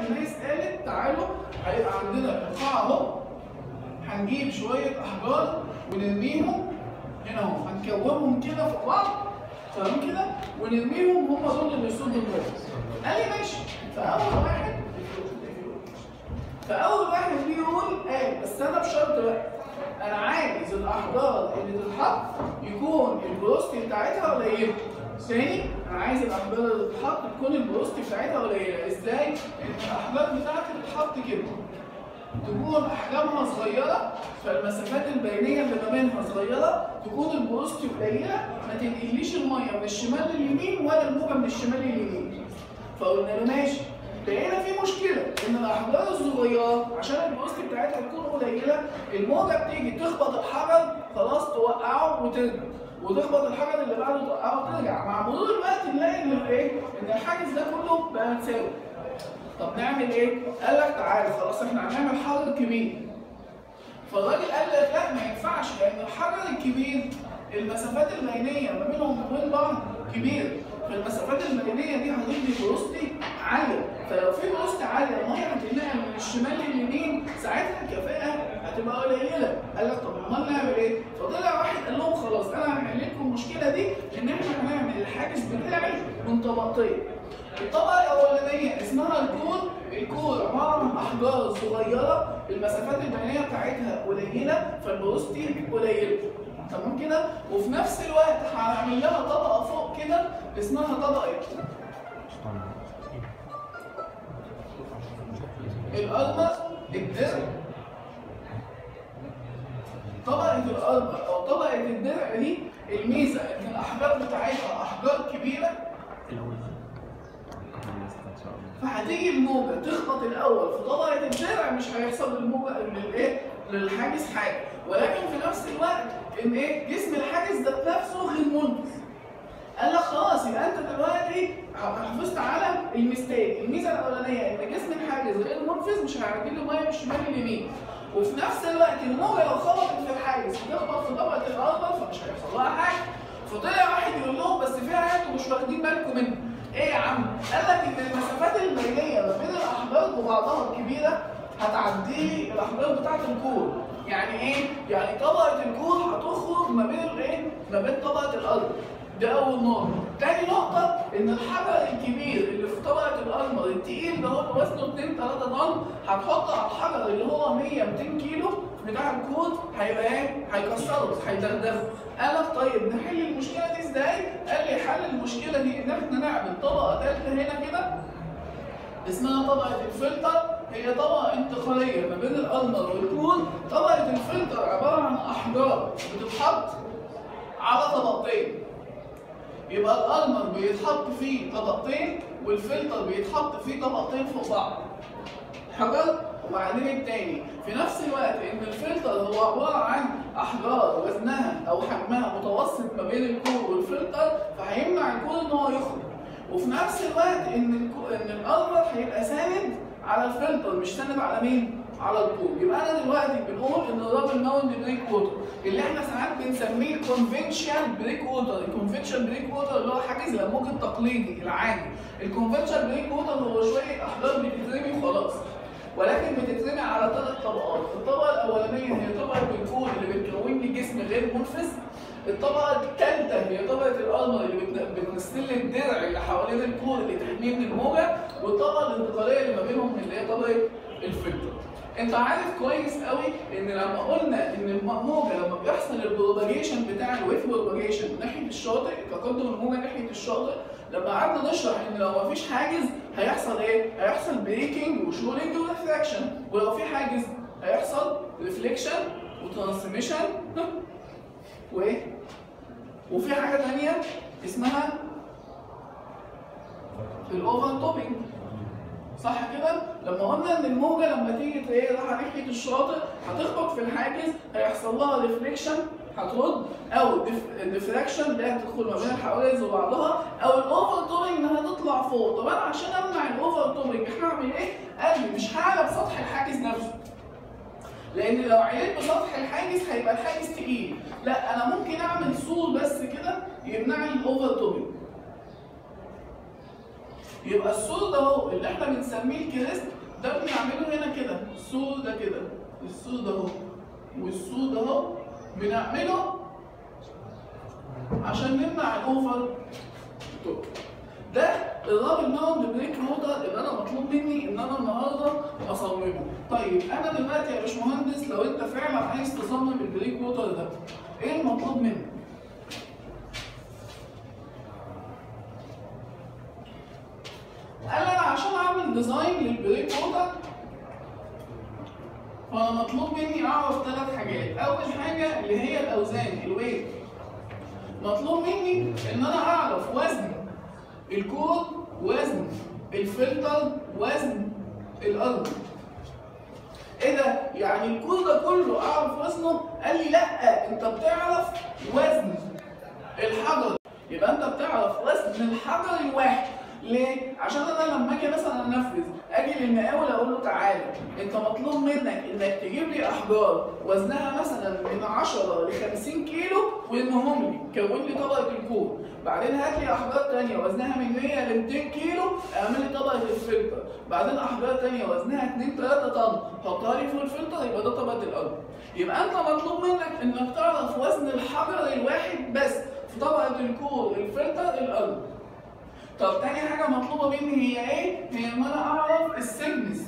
الناس قالت تعالوا هيبقى عندنا القاع اهو هنجيب شويه احجار ونرميهم هنا اهو هنكومهم كده في بعض تمام كده ونرميهم هم دول اللي يصدوا النور قال لي ماشي فاول واحد فاول واحد بيقول قال بس انا بشرط بقى انا عايز الاحجار اللي تتحط يكون البروستي بتاعتها قليله تاني انا عايز الاحجار اللي تتحط تكون البروستي بتاعتها قليله ازاي؟ ان الاحجار بتاعتي تتحط كده تكون احجامها صغيره فالمسافات البينيه اللي ما بينها صغيره تكون البروستي قليله ما تنقليش الميه من الشمال لليمين ولا الموجه من الشمال لليمين فقلنا له ماشي لقينا في مشكله ان الاحجار الصغيره عشان البروستي بتاعتها تكون قليله الموجه بتيجي تخبط الحجر خلاص توقعه وترجع وتخبط الحجر اللي بعده توقعه وترجع مع مرور الوقت نلاقي ان الايه ان الحاجز ده كله بقى متساوي طب نعمل ايه؟ قال لك تعالى خلاص احنا هنعمل حجر كبير. فالراجل قال لك لا ما ينفعش لان الحجر الكبير المسافات البينيه ما بينهم وبين بعض كبيره. فالمسافات البينيه دي هتدي فيروستي عاليه، فلو في فيروستي عاليه الميه هتنقل من الشمال لليمين ساعتها الكفاءه هتبقى قليله. قال لك طب امال نعمل ايه؟ فطلع واحد قال لهم خلاص انا هحل لكم المشكله دي ان احنا هنعمل الحاجز بتاعي من طبقتين. الطبقة الأولانية اسمها الكور، الكور عبارة عن أحجار صغيرة المسافات البينية بتاعتها قليلة فالبروستي قليلة. تمام كده؟ وفي نفس الوقت هعمل لها طبقة فوق كده اسمها طبقة الألمر الدرع طبقة الألمر أو طبقة الدرع دي الميزة إن الأحجار بتاعتها أحجار كبيرة فهتيجي الموجة تخبط الأول في طبقة الدرع مش هيحصل للموجة للإيه؟ للحاجز حاجة ولكن في نفس الوقت إن إيه؟ جسم الحاجز ذات نفسه غير منفذ قال لك خلاص يبقى أنت دلوقتي حافظت على الميزتين الميزة الأولانية إن جسم الحاجز غير منفذ مش هيعدي له مية من الشمال لليمين وفي نفس الوقت الموجة لو خبطت في الحاجز تخبط في طبقة الأرض فمش هيحصل لها حاجة فطلع واحد يقول لهم بس في حاجة انتوا مش واخدين بالكم منها ايه يا عم؟ قال لك ان المسافات البينيه ما بين الاحجار وبعضها الكبيره هتعدي الاحجار بتاعت الكور. يعني ايه؟ يعني طبقه الكور هتخرج ما بين الايه؟ ما بين طبقه الارض. ده اول نقطه. تاني نقطه ان الحجر الكبير اللي في طبقه الارمر التقيل ده هو وزنه 2 3 طن هتحطه على الحجر اللي هو 100 200 كيلو بتاع الكود هيبقى ايه؟ هيكسره هيدغدغه. قال لك طيب نحل المشكله دي ازاي؟ قال لي حل المشكله دي ان احنا نعمل طبقه ثالثه هنا كده اسمها طبقه الفلتر هي طبقه انتقاليه ما بين الالمر والكون طبقه الفلتر عباره عن احجار بتتحط على طبقتين يبقى الالمر بيتحط فيه طبقتين والفلتر بيتحط فيه طبقتين فوق بعض حجر وبعدين التاني في نفس الوقت ان الفلتر هو عباره عن احجار وزنها او حجمها متوسط ما بين الكور والفلتر فهيمنع الكور ان هو يخرج وفي نفس الوقت ان الكو... ان الالمر هيبقى ساند على الفلتر مش ساند على مين؟ على الكور يبقى انا دلوقتي بنقول ان الرابل ماوند بريك ووتر اللي احنا ساعات بنسميه الكونفنشال بريك ووتر الكونفنشال بريك ووتر اللي هو حاجز الامواج التقليدي العادي الكونفنشال بريك ووتر هو شويه احجار بتترمي وخلاص ولكن بتترمي على ثلاث طبقات الطبقه الاولانيه هي طبقه الكور اللي بتكون لي جسم غير منفذ الطبقه الثالثه هي طبقه الالمر اللي بتن- بتمثل لي الدرع اللي حوالين الكور اللي تحميه من الموجه والطبقه الانتقاليه اللي ما بينهم اللي هي طبقه الفلتر انت عارف كويس قوي ان لما قلنا ان الموجه لما بيحصل البروباجيشن بتاع الويف بروباجيشن ناحيه الشاطئ تقدم الموجه ناحيه الشاطئ لما قعدنا نشرح ان لو مفيش حاجز هيحصل ايه؟ هيحصل بريكنج وشولينج وريفراكشن ولو في حاجز هيحصل ريفليكشن وترانسميشن وايه؟ وفي حاجه ثانيه اسمها الاوفر توبنج صح كده؟ لما قلنا ان الموجه لما تيجي تلاقي رايحه ناحيه الشاطئ هتخبط في الحاجز هيحصل لها ريفليكشن هترد او ديفراكشن اللي هي هتدخل ما بين الحواجز وبعضها او الاوفر توبنج انها تطلع فوق، طب انا عشان امنع الاوفر توبنج هعمل ايه؟ قال لي مش هعلى بسطح الحاجز نفسه. لان لو عليت بسطح الحاجز هيبقى الحاجز تقيل، لا انا ممكن اعمل سور بس كده يمنع لي الاوفر توبنج. يبقى السور ده اهو اللي احنا بنسميه الكريست ده بنعمله هنا كده السور ده كده السور ده اهو والسور ده اهو بنعمله عشان نمنع الاوفر توب ده الرابل باوند بريك موتر اللي انا مطلوب مني ان انا النهارده اصممه طيب انا دلوقتي يا باشمهندس لو انت فعلا عايز تصمم البريك موتر ده ايه المطلوب منك قال انا عشان اعمل ديزاين للبريك موتر فانا مطلوب مني اعرف ثلاث حاجات اول حاجه اللي هي الاوزان الويت مطلوب مني ان انا اعرف وزن الكود وزن الفلتر وزن الارض ايه ده يعني الكود ده كله اعرف وزنه قال لي لا انت بتعرف وزن الحجر يبقى انت بتعرف وزن الحجر الواحد ليه؟ عشان انا لما اجي مثلا انفذ اجي للمقاول اقول له تعالى انت مطلوب منك انك تجيب لي احجار وزنها مثلا من 10 ل 50 كيلو وانهم لي كون لي طبقه الكون بعدين هات لي احجار ثانيه وزنها من 100 ل 200 كيلو اعمل لي طبقه الفلتر بعدين احجار ثانيه وزنها 2 3 طن حطها لي فوق الفلتر يبقى ده طبقه الارض يبقى انت مطلوب منك انك تعرف وزن الحجر الواحد بس في طبقه الكور الفلتر الارض طب تاني حاجة مطلوبة مني هي ايه؟ هي ان انا اعرف السيجنس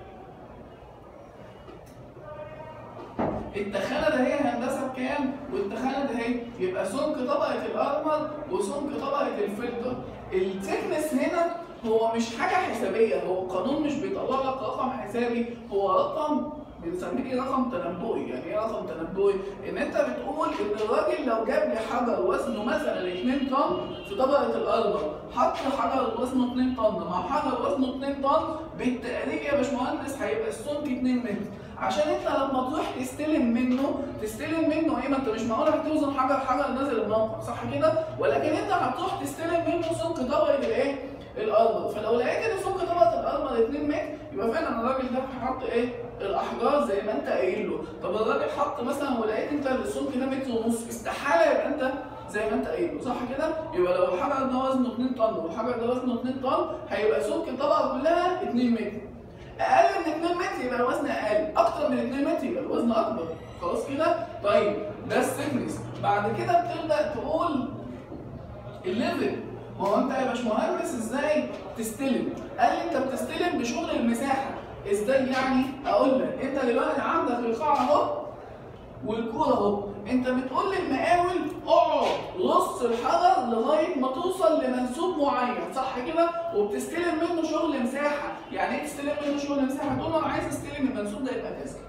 التخانة ده هي هندسة بكام؟ والتخانة ده هي يبقى سمك طبقة الأرمر وسمك طبقة الفلتر. التكنس هنا هو مش حاجة حسابية، هو قانون مش بيطلع لك رقم حسابي، هو رقم بنسميه رقم تنبؤي، يعني ايه رقم تنبؤي؟ ان انت بتقول ان الراجل لو جاب لي حجر وزنه مثلا 2 طن في طبقة الأرمر، حط حجر وزنه 2 طن مع حجر وزنه 2 طن بالتقريب يا باشمهندس هيبقى السمك 2 متر. عشان انت لما تروح تستلم منه تستلم منه ايه ما انت مش معقول هتوزن حجر حجر نازل الموقع صح كده ولكن انت هتروح تستلم منه سمك طبقه الايه الارض فلو لقيت ان سمك طبقه الارض 2 متر يبقى فعلا الراجل ده حط ايه الاحجار زي ما انت قايل له طب الراجل حط مثلا ولقيت انت السمك ده متر ونص استحاله يبقى انت زي ما انت قايل له صح كده يبقى لو الحجر ده وزنه 2 طن والحجر ده وزنه 2 طن هيبقى سمك الطبقه كلها 2 متر اقل من 2 متر يبقى الوزن اقل اكتر من 2 متر يبقى الوزن اكبر خلاص كده طيب ده السيكنس بعد كده بتبدا تقول الليفل ما هو انت يا باشمهندس ازاي تستلم قال لي انت بتستلم بشغل المساحه ازاي يعني اقول لك انت دلوقتي عندك القاع اهو والكوره اهو انت بتقول للمقاول اقعد رص الحجر لغايه ما توصل لمنسوب معين صح كده وبتستلم منه شغل مساحه يعني ايه تستلم منه شغل مساحه تقول له انا عايز استلم المنسوب ده يبقى كذا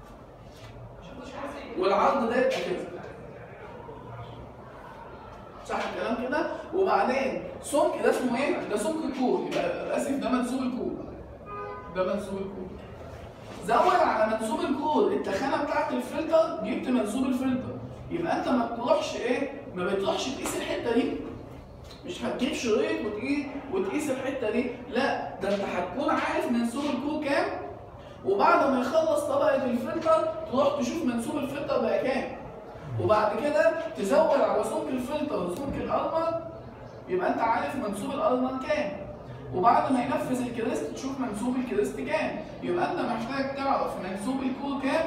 والعرض ده يبقى كذا صح الكلام كده وبعدين سمك ده اسمه ايه ده سمك الكور يبقى اسف ده منسوب الكور ده منسوب الكور زود على منسوب الكور التخانه بتاعت الفلتر جبت منسوب الفلتر يبقى انت ما بتروحش ايه ما بتروحش تقيس الحته دي مش هتجيب شريط وتقيس وتقيس الحته دي لا ده انت هتكون عارف منسوب الكور كام وبعد ما يخلص طبقه الفلتر تروح تشوف منسوب الفلتر بقى كام وبعد كده تزود على سمك الفلتر وسمك الارمر يبقى انت عارف منسوب الارمر كام وبعد ما ينفذ الكريست تشوف منسوب الكريست كام يبقى انت محتاج تعرف منسوب الكور كام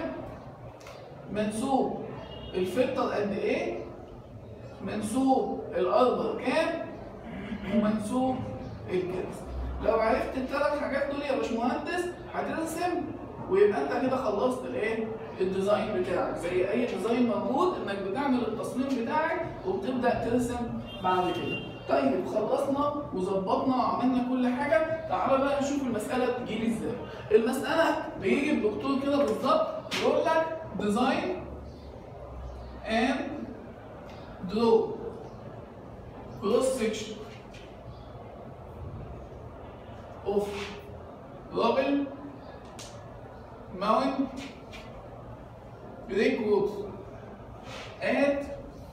منسوب الفلتر قد ايه منسوب الارمر كام ومنسوب الكريست لو عرفت الثلاث حاجات دول يا باشمهندس هترسم ويبقى انت كده خلصت الايه الديزاين بتاعك زي اي ديزاين موجود انك بتعمل التصميم بتاعك وبتبدا ترسم بعد كده طيب خلصنا وظبطنا وعملنا كل حاجه تعالى بقى نشوف المساله بتجيلي ازاي المساله بيجي الدكتور كده بالظبط يقول لك ديزاين and draw cross section of rubble mount بريك ووتر اد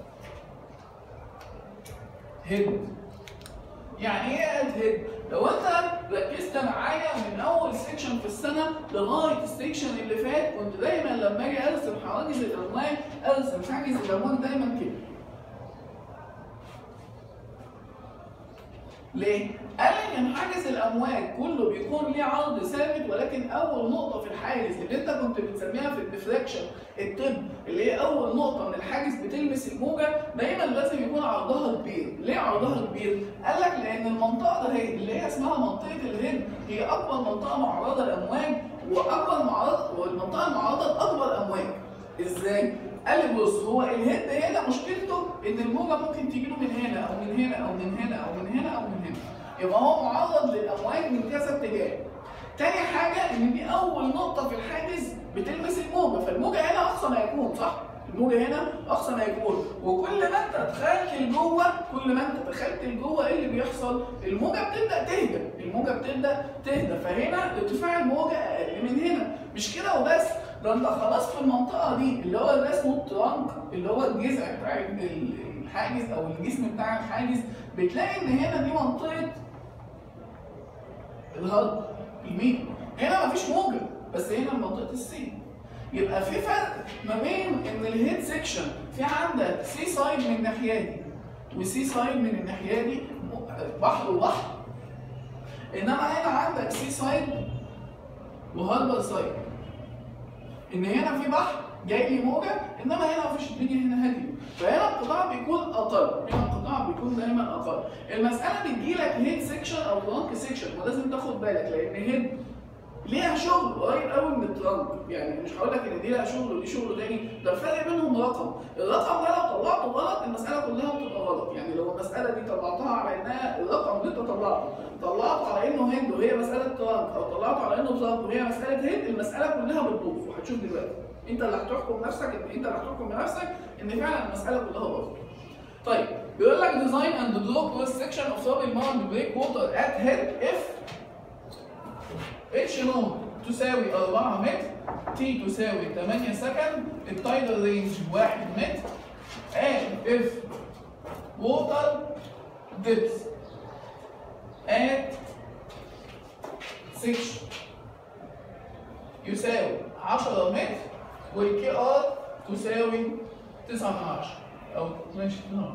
هيد يعني ايه اد هيد؟ لو انت ركزت معايا من اول سيكشن في السنه لغايه السيكشن اللي فات كنت دايما لما اجي ارسم حواجز الاونلاين ارسم حاجز الالوان دايما كده. ليه؟ قال لك ان حاجز الامواج كله بيكون ليه عرض ثابت ولكن اول نقطه في الحاجز اللي انت كنت بتسميها في الديفراكشن التب اللي هي اول نقطه من الحاجز بتلمس الموجه دايما لازم يكون عرضها كبير ليه عرضها كبير قال لك لان المنطقه ده هي اللي هي اسمها منطقه الهند هي اكبر منطقه معرضه للامواج واكبر معرض والمنطقه المعرضه لاكبر امواج ازاي قال لي بص هو الهند هنا مشكلته ان الموجه ممكن تجي له من هنا او من هنا او من هنا او من هنا او من هنا يبقى هو معرض للامواج من كذا اتجاه تاني حاجة إن دي أول نقطة في الحاجز بتلمس الموجة، فالموجة هنا أقصى ما يكون صح؟ الموجة هنا أقصى ما يكون، وكل ما أنت دخلت لجوه كل ما أنت دخلت لجوه إيه اللي بيحصل؟ الموجة بتبدأ تهدى، الموجة بتبدأ تهدى، فهنا ارتفاع الموجة أقل من هنا، مش كده وبس، ده أنت خلاص في المنطقة دي اللي هو اللي اسمه الترانك اللي هو الجذع بتاع الحاجز أو الجسم بتاع الحاجز، بتلاقي إن هنا دي منطقة الهرب الميل هنا مفيش موجة بس هنا منطقة السي يبقى في فرق ما بين ان الهيد سيكشن في عندك سي سايد من الناحية دي وسي سايد من الناحية دي بحر وبحر انما هنا عندك سي سايد وهاربر سايد ان هنا في بحر جاي لي موجة انما هنا مفيش الدنيا هنا هادية فهنا القطاع بيكون اقل هنا القطاع بيكون دايما اقل المسألة بتجيلك هيد سيكشن او ترانك سيكشن ولازم تاخد بالك لان هيد ليها شغل قريب قوي من الترانك يعني مش هقول لك ان دي لها شغل ودي شغل تاني ده الفرق بينهم رقم الرقم ده لو طلعته غلط المساله كلها بتبقى غلط يعني لو المساله دي طلعتها على انها الرقم اللي انت طلعته طلعته على انه هند وهي مساله ترانك او طلعته على انه ترانك وهي مساله هند المساله كلها بتبوظ وهتشوف دلوقتي انت اللي هتحكم نفسك ان انت اللي هتحكم بنفسك ان فعلا المساله كلها باظت طيب بيقول لك ديزاين اند درو كروس سكشن اوف سوري ماوند بريك ووتر ات هيد اف اتش نوت تساوي 4 متر تي تساوي 8 سكند التايدل رينج 1 متر and if water dips at section يساوي 10 متر والكي ار تساوي 9 من 10 او ماشي 9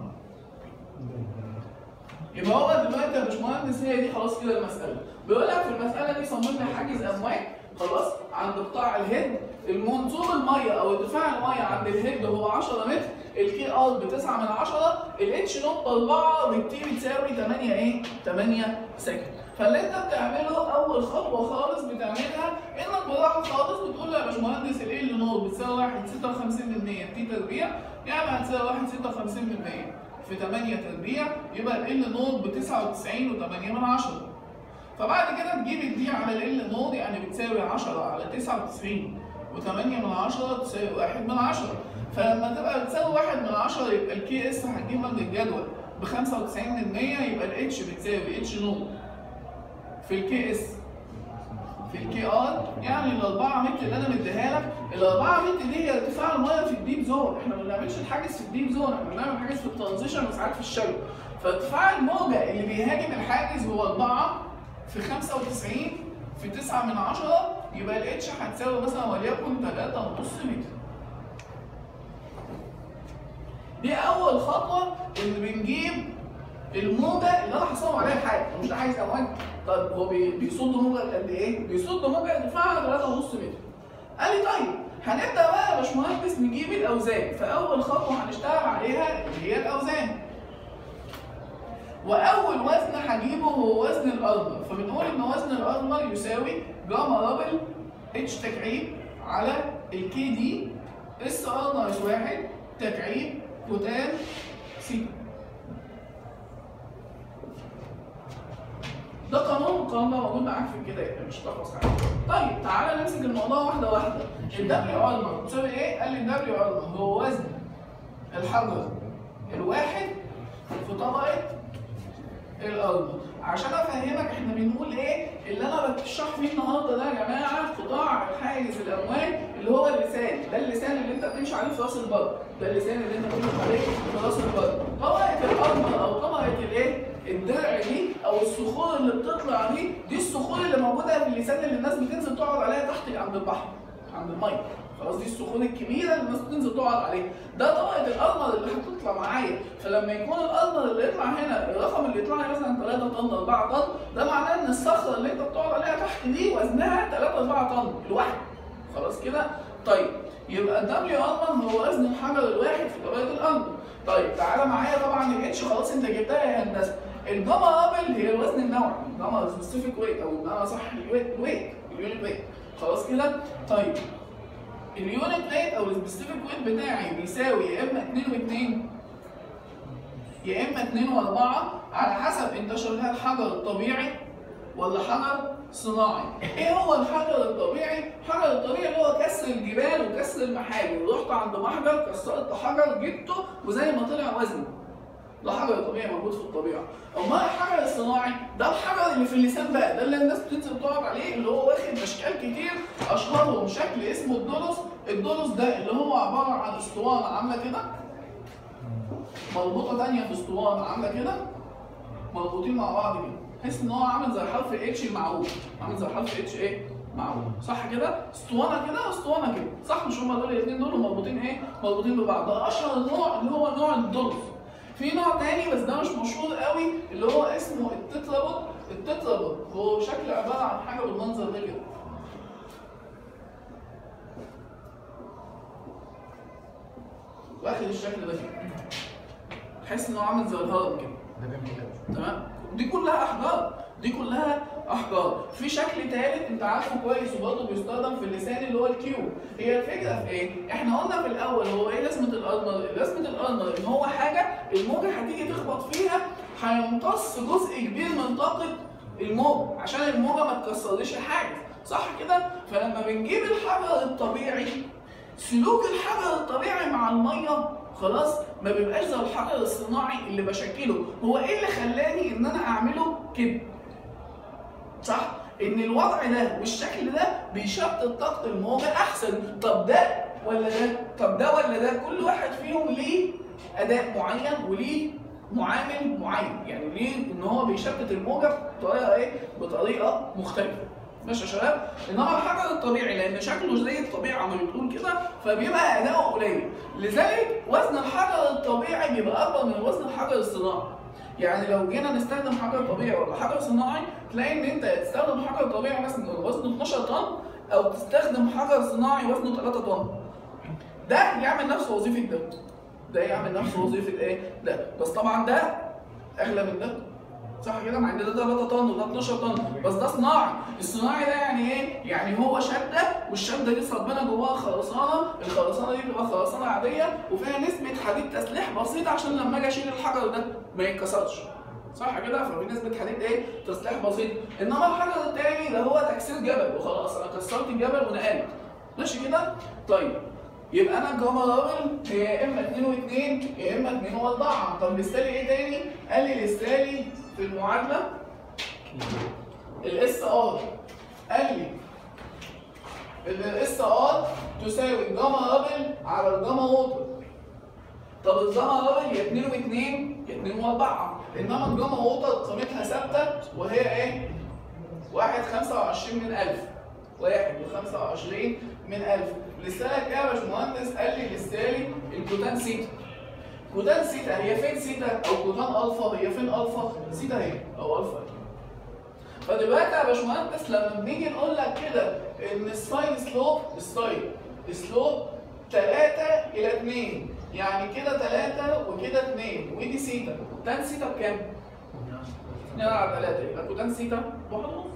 يبقى هو دلوقتي يا باشمهندس هي دي خلاص كده المساله بيقول لك في المساله دي صمم لي حاجز امواج خلاص عند قطاع الهيد المنظور الميه او ارتفاع الميه عند الهيد هو 10 متر الكي ار ب 9 من 10 الاتش نوت 4 والتي بتساوي 8 ايه 8 سكند فاللي انت بتعمله اول خطوه خالص بتعملها انك بالراحه خالص بتقول له يا باشمهندس ال ال نوت بتساوي 1 56% تي تربيع يعني هتساوي 1 56% في 8 تربيع يبقى ال نود ب 99 و8 من 10 فبعد كده تجيب الدي على ال نود يعني بتساوي 10 على 99 و8 من 10 تساوي 1 من 10 فلما تبقى بتساوي 1 من 10 يبقى الكي اس هتجيبها من الجدول ب 95% يبقى الاتش بتساوي اتش نود في الكي اس في الكي ار يعني ال 4 متر اللي انا مديها لك ال 4 متر دي هي ارتفاع الميه في الديب زون احنا ما بنعملش الحاجز في الديب زون احنا بنعمل حاجز في الترانزيشن وساعات في الشلو فارتفاع الموجه اللي بيهاجم الحاجز هو 4 في 95 في 9 من 10 يبقى الاتش هتساوي مثلا وليكن 3 ونص متر دي اول خطوه اللي بنجيب الموجه اللي انا هصور عليها الحاجه مش ده حاجز امواج طب هو بي- بيصد موجه قد ايه؟ بيصد موجه ارتفاعها 3.5 متر. قال لي طيب هنبدا بقى يا باشمهندس نجيب الاوزان، فاول خطوه هنشتغل عليها اللي هي الاوزان. واول وزن هجيبه هو وزن الارمر، فبنقول ان وزن الارمر يساوي جاما رابل اتش تكعيب على الكي دي اس ار ناقص واحد تكعيب كوتان سيتا. ده قانون القانون ده موجود معاك في الكتاب مش تخلص حاجه. طيب تعالى نمسك الموضوع واحده واحده. الدبليو ارمر تساوي ايه؟ قال لي الدبليو ارمر هو وزن الحجر الواحد في طبقه الارمر. عشان افهمك احنا بنقول ايه اللي انا بشرح فيه النهارده ده يا جماعه قطاع حاجز الامواج اللي هو اللسان ده اللسان اللي انت بتمشي عليه في راس البر ده اللسان اللي انت بتمشي عليه في راس البر طبقه الارمر او طبقه الايه الدرع دي او الصخور اللي بتطلع دي دي الصخور اللي موجوده في اللسان اللي الناس بتنزل تقعد عليها تحت عند البحر عند الميه خلاص دي السخون الكبيره اللي الناس بتنزل تقعد عليها ده طبقه الالمر اللي هتطلع معايا فلما يكون الالمر اللي يطلع هنا الرقم اللي يطلع لي مثلا 3 طن 4 طن ده معناه ان الصخره اللي انت بتقعد عليها تحت دي وزنها 3 4 طن الواحد خلاص كده طيب يبقى الدبليو المر هو وزن الحجر الواحد في طبقه الالمر طيب تعالى معايا طبعا الاتش خلاص انت جبتها يا هندسه الجاما رابل هي الوزن النوعي الجاما سبيسيفيك ويت او بمعنى صح الويت الويت اليونت ويت خلاص كده طيب اليونت ويت او السبيسيفيك ويت بتاعي بيساوي يا اما 2 و2 يا اما 2 و4 على حسب انت شغال حجر طبيعي ولا حجر صناعي ايه هو الحجر الطبيعي الحجر الطبيعي اللي هو كسر الجبال وكسر المحاجر رحت عند محجر كسرت حجر جبته وزي ما طلع وزنه ده حجر طبيعي موجود في الطبيعه امال الحجر الصناعي ده الحجر اللي في اللسان بقى ده اللي الناس بتنزل تقعد عليه اللي هو واخد اشكال كتير اشهرهم شكل اسمه الدولس الدولس ده اللي هو عباره عن اسطوانه عامله كده مربوطه تانية في اسطوانه عامله كده مربوطين مع بعض كده تحس ان هو عامل زي حرف اتش المعروف عامل زي حرف اتش ايه معروف صح كده اسطوانه كده اسطوانه كده صح مش هما دول الاثنين دول مربوطين ايه مربوطين ببعض ده اشهر نوع اللي هو نوع الدولس في نوع تاني بس ده مش مشهور قوي اللي هو اسمه التترابط التترابط هو شكل عباره عن حاجه بالمنظر ده كده واخد الشكل ده كده تحس ان هو عامل زي الهرم كده ده بيعمل كده تمام دي كلها احجار دي كلها احجار في شكل ثالث انت عارفه كويس وبرضه بيستخدم في اللسان اللي هو الكيو هي الفكره في ايه احنا قلنا في الاول هو ايه لازمه الارمر لازمه الارمر ان هو حاجه الموجه هتيجي تخبط فيها هيمتص جزء كبير من طاقه الموج عشان الموجه ما تكسرليش الحاجز صح كده فلما بنجيب الحجر الطبيعي سلوك الحجر الطبيعي مع الميه خلاص ما بيبقاش زي الحجر الصناعي اللي بشكله هو ايه اللي خلاني ان انا اعمله كده صح ان الوضع ده والشكل ده بيشتت طاقه الموجه احسن طب ده ولا ده طب ده ولا ده كل واحد فيهم ليه اداء معين وليه معامل معين يعني ليه ان هو بيشتت الموجه بطريقه ايه بطريقه مختلفه ماشي يا شباب انما الحجر الطبيعي لان شكله زي الطبيعه ما بتقول كده فبيبقى اداؤه قليل لذلك وزن الحجر الطبيعي بيبقى اكبر من وزن الحجر الصناعي يعني لو جينا نستخدم حجر طبيعي ولا حجر صناعي تلاقي ان انت تستخدم حجر طبيعي مثلا وزنه 12 طن او تستخدم حجر صناعي وزنه 3 طن ده يعمل نفس وظيفه ده ده يعمل نفس وظيفه ايه ده بس طبعا ده اغلى من ده صح كده مع ان ده 3 طن وده 12 طن بس ده صناعي الصناعي ده يعني ايه يعني هو شده والشده دي صبنا جواها خرسانه الخرسانه دي بتبقى خرسانه عاديه وفيها نسبه حديد تسليح بسيط عشان لما اجي اشيل الحجر ده ما يتكسرش صح كده ففي نسبه حديد ايه تسليح بسيط انما الحجر التاني ده هو تكسير جبل وخلاص انا كسرت الجبل ونقلت ماشي كده طيب يبقى انا الجاما رابل هي يا اما 2 و2 يا اما 2 و4 طب لسالي ايه تاني؟ قال لي لسالي في المعادله الاس ار قال لي ان الاس ار تساوي الجاما رابل على الجاما ووتر طب الجاما رابل يا 2 و2 يا 2 و4 انما الجاما ووتر قيمتها ثابته وهي ايه؟ 1 25 من 1000 1 و25 من 1000 لسالك ايه يا باشمهندس؟ قال لي لسالي الكوتان سيتا كوتان سيتا هي فين سيتا او كوتان الفا هي فين الفا سيتا هي او الفا فدلوقتي يا باشمهندس لما بنيجي نقول لك كده ان الساين سلوب الساين سلوب 3 الى 2 يعني كده 3 وكده 2 ودي سيتا كوتان سيتا بكام؟ 2 على 3 يبقى كوتان سيتا واحد ونص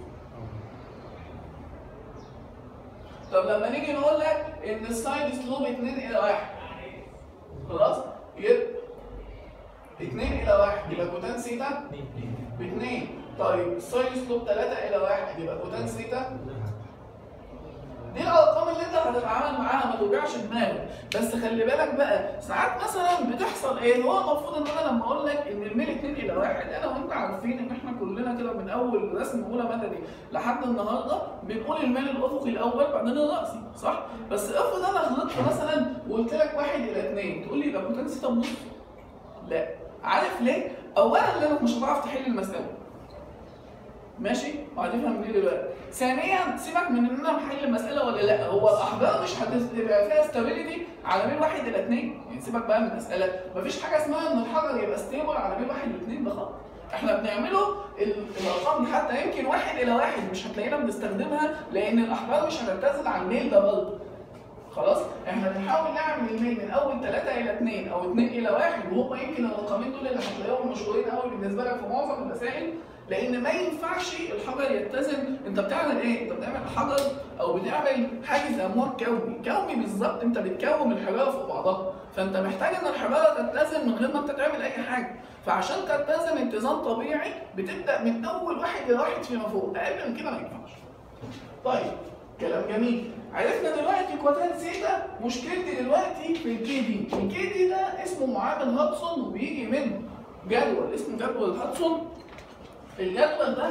طب لما نيجي نقول لك ان الساين سلوب 2 الى 1 خلاص يبقى 2 الى 1 يبقى كوتان سيتا ب 2 طيب الساين سلوب 3 الى 1 يبقى كوتان سيتا دي الارقام اللي انت هتتعامل معاها ما توجعش دماغك بس خلي بالك بقى ساعات مثلا بتحصل ايه هو المفروض ان انا لما اقول لك ان الميل 2 الى 1 انا وانت عارفين ان احنا كلنا كده من اول رسم اولى مدني لحد النهارده بنقول الميل الافقي الاول بعدين الراسي صح بس افرض انا غلطت مثلا وقلت لك 1 الى 2 تقول لي يبقى كوتان سيتا ونص لا عارف ليه؟ اولا لانك مش هتعرف تحل المساله ماشي وهتفهم ليه دلوقتي ثانيا سيبك من ان انا محل المساله ولا لا هو الاحجار مش هتبقى فيها ستابيليتي على ميل واحد الى اثنين يعني سيبك بقى من المساله مفيش حاجه اسمها ان الحجر يبقى ستيبل على ميل واحد واثنين ده خالص احنا بنعمله ال- الارقام دي حتى يمكن واحد الى واحد مش هتلاقينا بنستخدمها لان الاحجار مش هتعتزل على الميل ده برضه خلاص احنا بنحاول نعمل الميل من اول 3 الى 2 او 2 الى 1 وهم يمكن الرقمين دول اللي هتلاقيهم مشهورين قوي بالنسبه لك في معظم المسائل لان ما ينفعش الحجر يتزن انت بتعمل ايه؟ انت بتعمل حجر او بتعمل حاجز امواج كوني، كوني بالظبط انت بتكون الحجاره فوق بعضها، فانت محتاج ان الحجاره تتزن من غير ما انت تعمل اي حاجه، فعشان تتزن اتزان طبيعي بتبدا من اول واحد الى واحد فيما فوق، اقل من كده ما ينفعش. طيب كلام جميل عرفنا دلوقتي كوتان سيتا مشكلتي دلوقتي في الكي دي الكي دي ده اسمه معامل هاتسون وبيجي منه جدول اسمه جدول هاتسون الجدول ده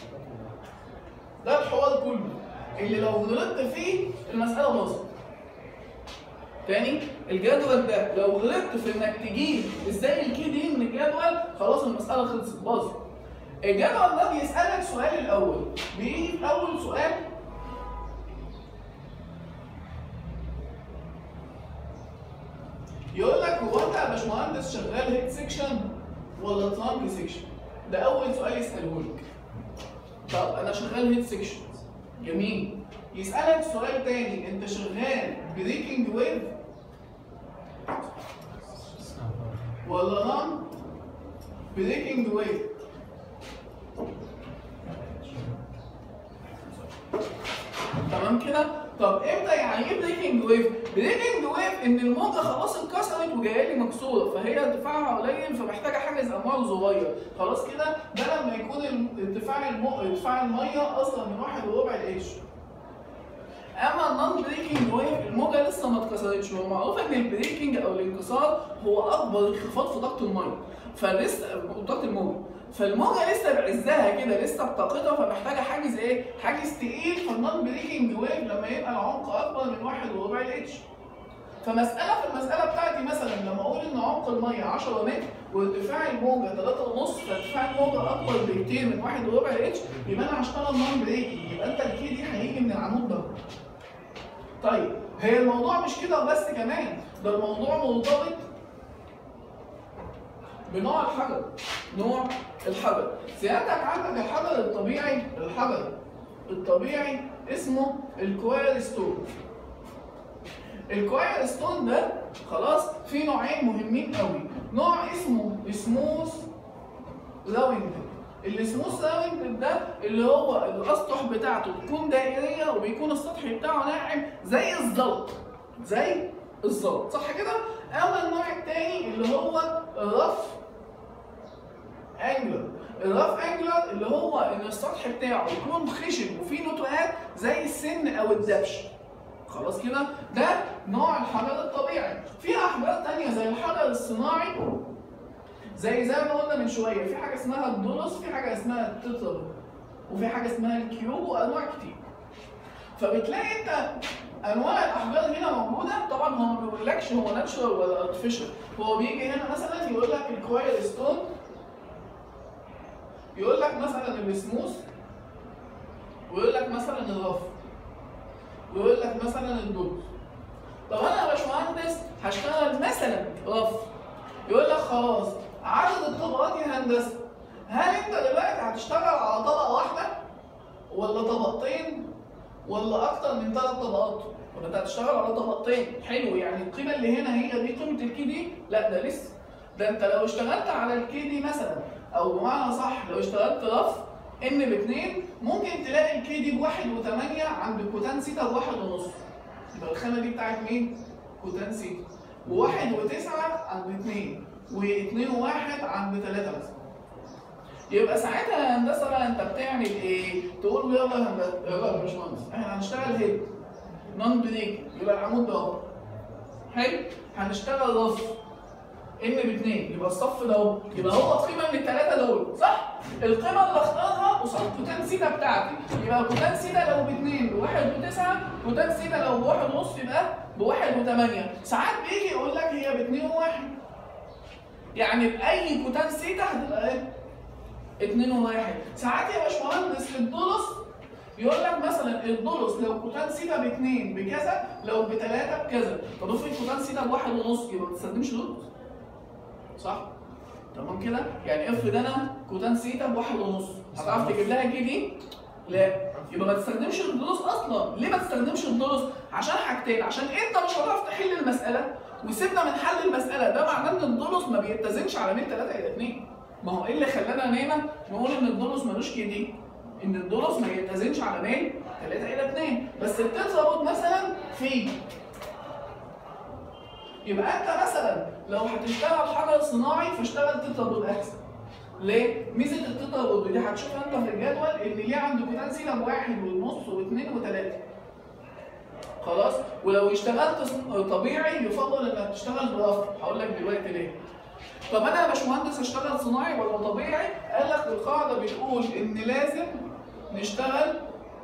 ده الحوار كله اللي لو غلطت فيه المسألة باظت تاني الجدول ده لو غلطت في انك تجيب ازاي الكي دي من الجدول خلاص المسألة خلصت باظت الجدول ده بيسألك سؤال الأول بيجي في أول سؤال يقول لك هو انت يا باشمهندس شغال هيد سيكشن ولا ترانك سيكشن؟ ده اول سؤال يساله لك. طب انا شغال هيد سيكشن جميل يسالك سؤال تاني انت شغال بريكنج ويف ولا نون بريكنج ويف؟ تمام كده؟ طب امتى يعني ايه بريكنج ويف؟ بريكنج ويف ان الموجه خلاص اتكسرت وجايه لي مكسوره فهي ارتفاعها قليل فمحتاجه حاجز امواج صغير خلاص كده ده لما يكون ال- ارتفاع المو... ارتفاع الميه اصلا من واحد وربع الاتش اما النون بريكنج ويف الموجه لسه ما اتكسرتش هو معروف ان البريكنج او الانكسار هو اكبر انخفاض في ضغط الميه فلسه ضغط الموجه فالموجه لسه بعزها كده لسه بطاقتها فمحتاجه حاجز ايه؟ حاجز تقيل فالنون بريكنج ويف لما يبقى العمق اكبر من واحد وربع الاتش فمسألة في المسألة بتاعتي مثلا لما أقول إن عمق المية 10 متر وارتفاع الموجة 3.5 فارتفاع الموجة أكبر بكتير من واحد وربع اتش يبقى أنا هشتغل نون بريكنج يبقى أنت الكي دي هيجي من العمود ده. طيب هي الموضوع مش كده وبس كمان ده الموضوع مرتبط بنوع الحجر نوع الحجر سيادتك عندك الحجر الطبيعي الحجر الطبيعي اسمه الكوير ستون الكوير ستون ده خلاص في نوعين مهمين قوي نوع اسمه سموث راوند السموث راوند ده اللي هو الاسطح بتاعته تكون دائريه وبيكون السطح بتاعه ناعم زي الزلط زي الزلط صح كده اما النوع الثاني اللي هو الرف انجلر الرف انجلر اللي هو ان السطح بتاعه يكون خشن وفيه نتوءات زي السن او الدبش خلاص كده ده نوع الحجر الطبيعي في احجار تانية زي الحجر الصناعي زي زي ما قلنا من شويه في حاجه اسمها الدولوس في حاجه اسمها التتر وفي حاجه اسمها الكيوب وانواع كتير فبتلاقي انت انواع الاحجار هنا موجوده طبعا هو ما بيقولكش هو ناتشورال ولا ارتفيشال هو بيجي هنا مثلا يقول لك الكوير ستون يقول لك مثلا السموث ويقول لك مثلا الرف ويقول لك مثلا الدوز طب انا يا باشمهندس هشتغل مثلا رف يقول لك خلاص عدد الطبقات يا هندسه هل انت دلوقتي هتشتغل على طبقه واحده ولا طبقتين ولا اكتر من ثلاث طبقات ولا انت هتشتغل على طبقتين حلو يعني القيمه اللي هنا هي دي قيمه الكي دي لا ده لسه ده انت لو اشتغلت على الكي دي مثلا او بمعنى صح لو اشتغلت رف ان باثنين ممكن تلاقي الكي دي بواحد وثمانية عند كوتان سيتا بواحد ونص يبقى الخانة دي بتاعت مين؟ كوتان سيتا وواحد وتسعة عند اثنين واثنين وواحد عند ثلاثة مثلا يبقى ساعتها يا هندسة بقى انت بتعمل ايه؟ تقول له يلا يا هندسة يلا يا باشمهندس احنا هنشتغل هيد نون بريك يبقى العمود ده اهو حلو هنشتغل رف ان باثنين يبقى الصف ده اهو يبقى هو قيمه من الثلاثه دول صح؟ القيمه اللي اختارها قصاد كوتان سيتا بتاعتي يبقى كوتان سيتا لو باثنين بواحد وتسعه كوتان سيتا لو بواحد ونص يبقى بواحد وثمانيه ساعات بيجي يقول لك هي باثنين وواحد يعني باي كوتان سيتا هتبقى ايه؟ 2 وواحد ساعات يا باشمهندس في الدولس يقول لك مثلا الدولس لو كوتان سيتا باثنين بكذا لو بثلاثه بكذا طب افرض كوتان سيتا بواحد ونص يبقى ما تستخدمش دولس صح؟ تمام كده؟ يعني افرض انا كوتان سيتا بواحد ونص هتعرف تجيب لها الجي دي؟ لا يبقى ما تستخدمش الدولس اصلا ليه ما تستخدمش الدولس؟ عشان حاجتين عشان انت مش هتعرف تحل المساله وسيبنا من حل المساله ده معناه ان الدولس ما بيتزنش على ميل 3 الى 2 ما هو ايه اللي خلانا هنا نقول ان الدولس ملوش كي دي؟ ان الدولس ما يتزنش على ميل 3 الى 2 بس بتتظبط مثلا في يبقى انت مثلا لو هتشتغل حجر صناعي فاشتغل تتربط احسن ليه؟ ميزه التتربط دي هتشوفها انت في الجدول ان ليه عند كوتان سينا بواحد ونص واثنين وثلاثه خلاص ولو اشتغلت ص- طبيعي يفضل انك تشتغل برفع هقول لك دلوقتي ليه طب انا يا باشمهندس اشتغل صناعي ولا طبيعي قال لك القاعده بتقول ان لازم نشتغل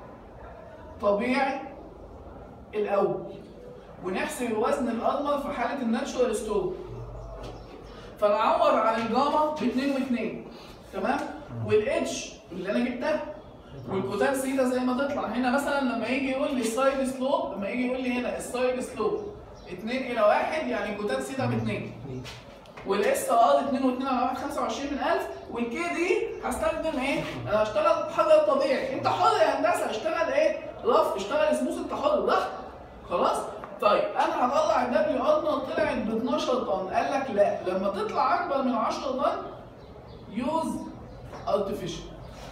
طبيعي الاول ونحسب الوزن الأضمر في حالة الناتشورال ستور فنعور عن الجاما ب 2 و2 تمام والاتش اللي انا جبتها والكوتان سيتا زي ما تطلع هنا مثلا لما يجي يقول لي السايد سلوب لما يجي يقول لي هنا السايد سلوب 2 الى 1 يعني كوتان سيتا ب 2 والاس ار 2 و2 على 1 25 من 1000 والكي دي هستخدم ايه؟ انا هشتغل حجر طبيعي انت حر يا هندسه اشتغل ايه؟ رف اشتغل سموث انت حر براحتك خلاص؟ طيب انا هطلع الدبليو ارنولد طلعت ب 12 طن قال لك لا لما تطلع اكبر من 10 طن يوز ارتفيشال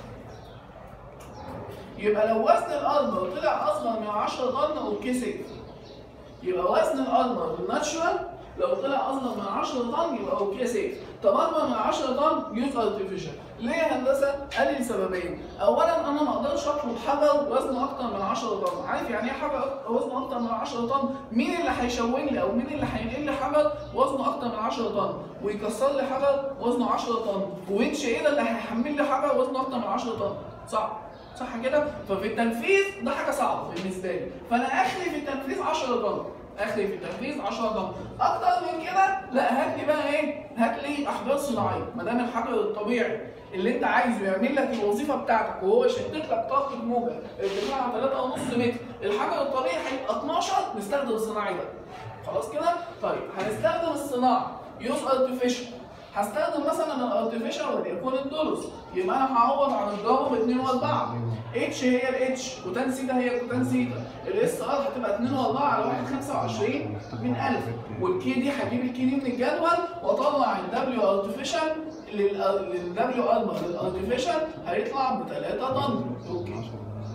يبقى لو وزن الارمر طلع اصغر من 10 طن اوكي سيف يبقى وزن الارمر بالناتشورال لو طلع اصغر من 10 طن يبقى اوكي سيف طب اكبر من 10 طن يوز ارتفيشال ليه يا هندسه؟ قال لي لسببين اولا انا ما اقدرش اطلب حجر وزنه اكتر من 10 طن عارف يعني ايه حجر وزنه اكتر من 10 طن مين اللي هيشون لي او مين اللي هينقل لي حجر وزنه اكتر من 10 طن ويكسر لي حجر وزنه 10 طن وينش ايه ده اللي هيحمل لي حجر وزنه اكتر من 10 طن صعب صح كده ففي التنفيذ ده حاجه صعبه بالنسبه لي فانا اخري في التنفيذ 10 طن اخري في التنفيذ 10 طن اكتر من كده لا هات لي بقى ايه هات لي احجار صناعيه ما دام الحجر الطبيعي اللي انت عايزه يعمل لك الوظيفه بتاعتك وهو يشتت لك طاقه موجه ارتفاعها 3.5 متر الحجر الطبيعي هيبقى 12 نستخدم الصناعي ده خلاص كده طيب هنستخدم الصناعه يوز ارتفيشال هستخدم مثلا الارتفيشال وليكن الدولس يبقى انا هعوض عن الجاما ب 2 و4 اتش هي الاتش كوتان سيتا هي كوتان سيتا الاس ار هتبقى 2 و4 على 1 25 من 1000 والكي دي هجيب الكي دي من الجدول واطلع الدبليو ارتفيشال للدبليو ارمر للارتفيشال هيطلع ب 3 طن اوكي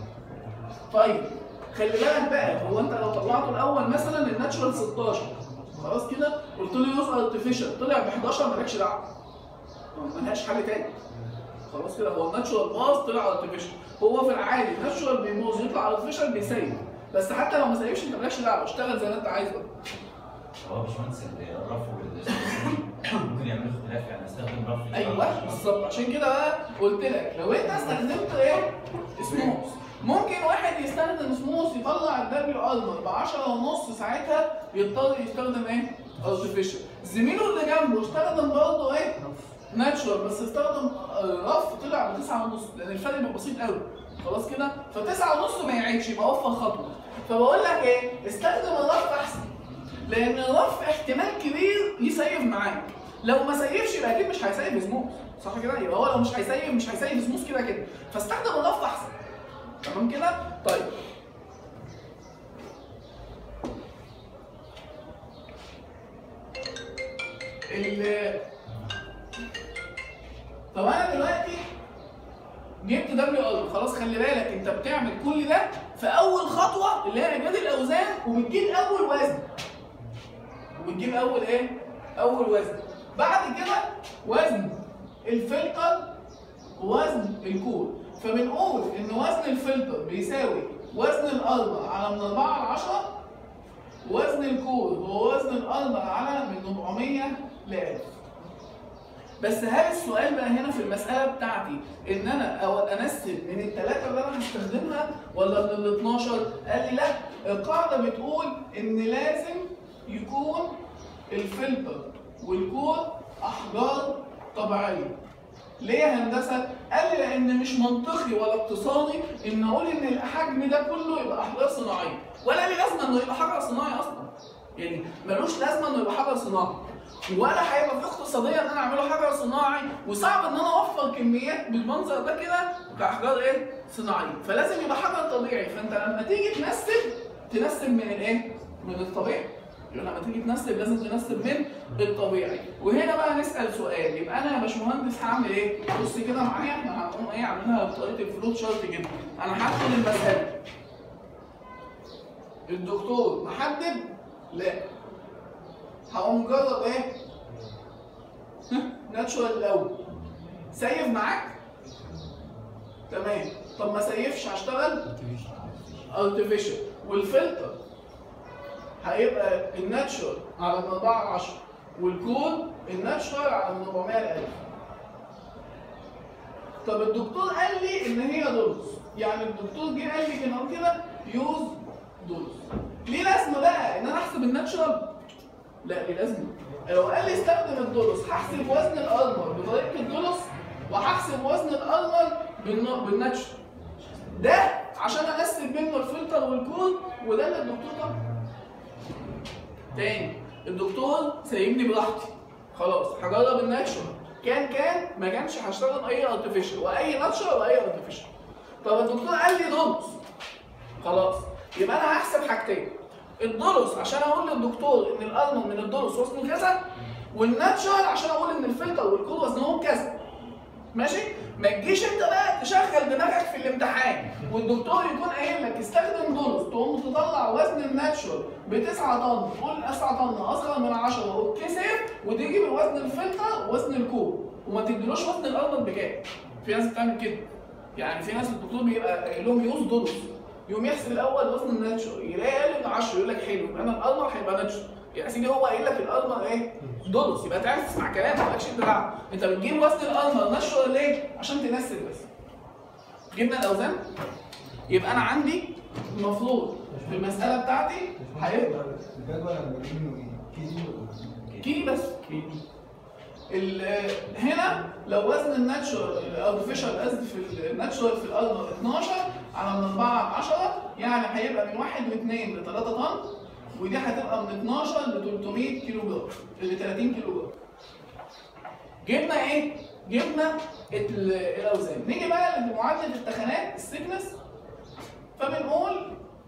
طيب خلي بالك بقى هو انت لو طلعته الاول مثلا الناتشورال 16 خلاص كده قلت له يوز ارتفيشال طلع ب 11 مالكش دعوه ملهاش حل تاني خلاص كده هو الناتشورال باظ طلع ارتفيشال هو في العادي الناتشورال بيبوظ يطلع ارتفيشال بيسيب بس حتى لو ما سيبش انت مالكش دعوه اشتغل زي ما انت عايز بقى هو يا باشمهندس اللي رفعوا ممكن يعملوا اختلاف يعني استخدم رف ايوه بالظبط عشان كده بقى قلت لك لو انت استخدمت ايه سموث ممكن واحد يستخدم سموث يطلع الدبليو ارمر ب 10 ونص ساعتها يضطر يستخدم ايه؟ ارتفيشال زميله اللي جنبه استخدم برضه ايه؟ ناتشورال بس استخدم آه، رف طلع ب 9 ونص لان الفرق بيبقى بسيط قوي خلاص كده ف 9 ونص ما يعيدش يبقى وفر خطوه فبقول لك ايه؟ استخدم الرف احسن لان الرف احتمال كبير يسيف معاك لو ما سيفش يبقى اكيد مش هيسيف سموث صح كده يبقى هو لو مش هيسيف مش هيسيف سموث كده كده فاستخدم الرف احسن تمام كده طيب ال طب انا دلوقتي جبت دبليو ار خلاص خلي بالك انت بتعمل كل ده في اول خطوه اللي هي ايجاد الاوزان وبتجيب اول وزن وبتجيب اول ايه؟ اول وزن بعد كده وزن الفلتر ووزن الكور فبنقول ان وزن الفلتر بيساوي وزن الاربع على من 4 على 10 وزن الكور هو وزن الاربع على من 400 ل 1000 بس هل السؤال بقى هنا في المسألة بتاعتي إن أنا أو أنسب من الثلاثة اللي أنا هستخدمها ولا من ال 12؟ قال لي لا القاعدة بتقول إن لازم يكون الفلتر والكور أحجار طبيعية. ليه يا هندسة؟ قال لي لان مش منطقي ولا اقتصادي ان اقول ان الحجم ده كله يبقى احجار صناعيه ولا لي لازمه انه يبقى حجر صناعي اصلا يعني ملوش لازمه انه يبقى حجر صناعي ولا هيبقى في اقتصاديه ان انا اعمله حجر صناعي وصعب ان انا اوفر كميات بالمنظر ده كده كاحجار ايه صناعيه فلازم يبقى حجر طبيعي فانت لما تيجي تنسب تنسب من الايه من الطبيعي يبقى لما تيجي تنسب لازم تنسب من الطبيعي وهنا بقى نسال سؤال يبقى انا يا باشمهندس هعمل ايه بص كده معايا احنا هنقوم ايه عاملينها بطريقه الفلوت شارت جدا انا هدخل المساله الدكتور محدد لا هقوم مجرب ايه ناتشورال الاول سيف معاك تمام طب ما سيفش هشتغل ارتفيشال والفلتر هيبقى الناتشورال على من 4 على 10 والكود الناتشورال على من 400 ل 1000 طب الدكتور قال لي ان هي دولز يعني الدكتور جه قال لي كده كده يوز دولز ليه لازمه بقى ان انا احسب الناتشورال لا ليه لازمه لو قال لي استخدم الدولز هحسب وزن الارمر بطريقه الدولز وهحسب وزن الارمر بالن- بالناتشورال ده عشان انسب منه الفلتر والكود وده اللي الدكتور طبعا تاني الدكتور سايبني براحتي خلاص هجرب الناتشورال كان كان ما كانش هشتغل اي ارتفيشال واي ناتشورال واي ارتفيشال طب الدكتور قال لي دولز خلاص يبقى انا هحسب حاجتين الدولز عشان اقول للدكتور ان الارمر من الدولز وزنه كذا والناتشورال عشان اقول ان الفلتر والكود وزنهم كذا ماشي ما تجيش انت بقى تشغل دماغك في الامتحان والدكتور يكون قايل لك استخدم دولز تقوم تطلع وزن الناتشورال ب 9 طن تقول 9 طن اصغر من 10 واتكسر وتيجي بوزن الفلتر ووزن الكوب وما تديلوش وزن الارض بكام في ناس بتعمل كده يعني في ناس الدكتور بيبقى قايل لهم يوز دولز يقوم يحسب الاول وزن الناتشورال يلاقي اقل من 10 يقول لك حلو يبقى انا الارمر هيبقى ناتشورال يا سيدي هو قايل لك الارمر ايه؟ دولز يبقى تعرف تسمع كلام مالكش انت دعوه انت بتجيب وزن الارمر ناتشورال ليه؟ عشان تنسب بس جبنا الاوزان يبقى انا عندي المفروض في المساله بتاعتي هيبقى الجدول لما بجيب منه ايه؟ كيلو ولا كيلي بس ال- هنا لو وزن الناتشورال الارتفيشال قصدي في الناتشورال في الارض 12 على من 4 على 10 يعني هيبقى من 1 ل 2 ل 3 طن ودي هتبقى من 12 ل 300 كيلو جرام ل 30 كيلو جرام جبنا ايه؟ جبنا ال- الاوزان نيجي بقى لمعادله التخانات السيكنس فبنقول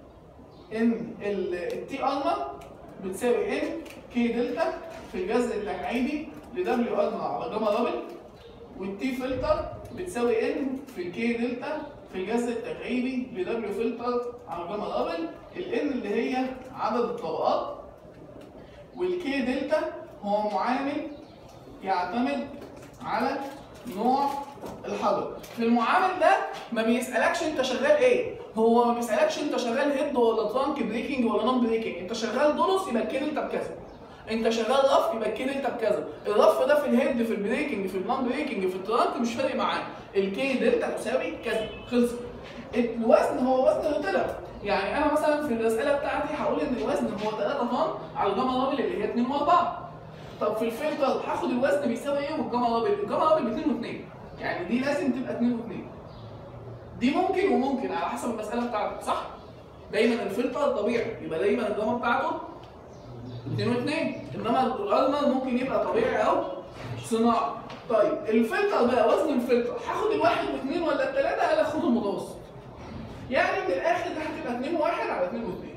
ان التي ارمر بتساوي ان كي دلتا في الجذر التكعيبي لدبليو ارمر على جاما دبل والتي فلتر بتساوي ان في كي دلتا في الجذر التكعيبي لدبليو فلتر على جاما دبل الان اللي هي عدد الطبقات والكي دلتا هو معامل يعتمد على نوع الحجر في المعامل ده ما بيسالكش انت شغال ايه هو ما بيسالكش انت شغال هيد ولا ترانك بريكنج ولا نون بريكنج انت شغال دولس يبقى الكيل انت بكذا انت شغال رف يبقى الكيل انت بكذا الرف ده في الهيد في البريكنج في النون بريكنج في الترانك مش فارق معاه الكي دلتا تساوي كذا خلص الوزن هو وزن اللي طلع يعني انا مثلا في المساله بتاعتي هقول ان الوزن هو 3 طن على الجاما رابل اللي هي 2 و4 طب في الفلتر هاخد الوزن بيساوي ايه والجاما رابل الجاما رابل ب 2 و2 يعني دي لازم تبقى 2 و2 دي ممكن وممكن على حسب المساله بتاعتك صح دايما الفلتر طبيعي يبقى دايما الجاما بتاعته 2 و2 انما الارمر ممكن يبقى طبيعي او صناعي طيب الفلتر بقى وزن الفلتر هاخد الواحد واثنين ولا الثلاثه انا اخد المتوسط يعني من الاخر ده هتبقى 2 1 على 2 و2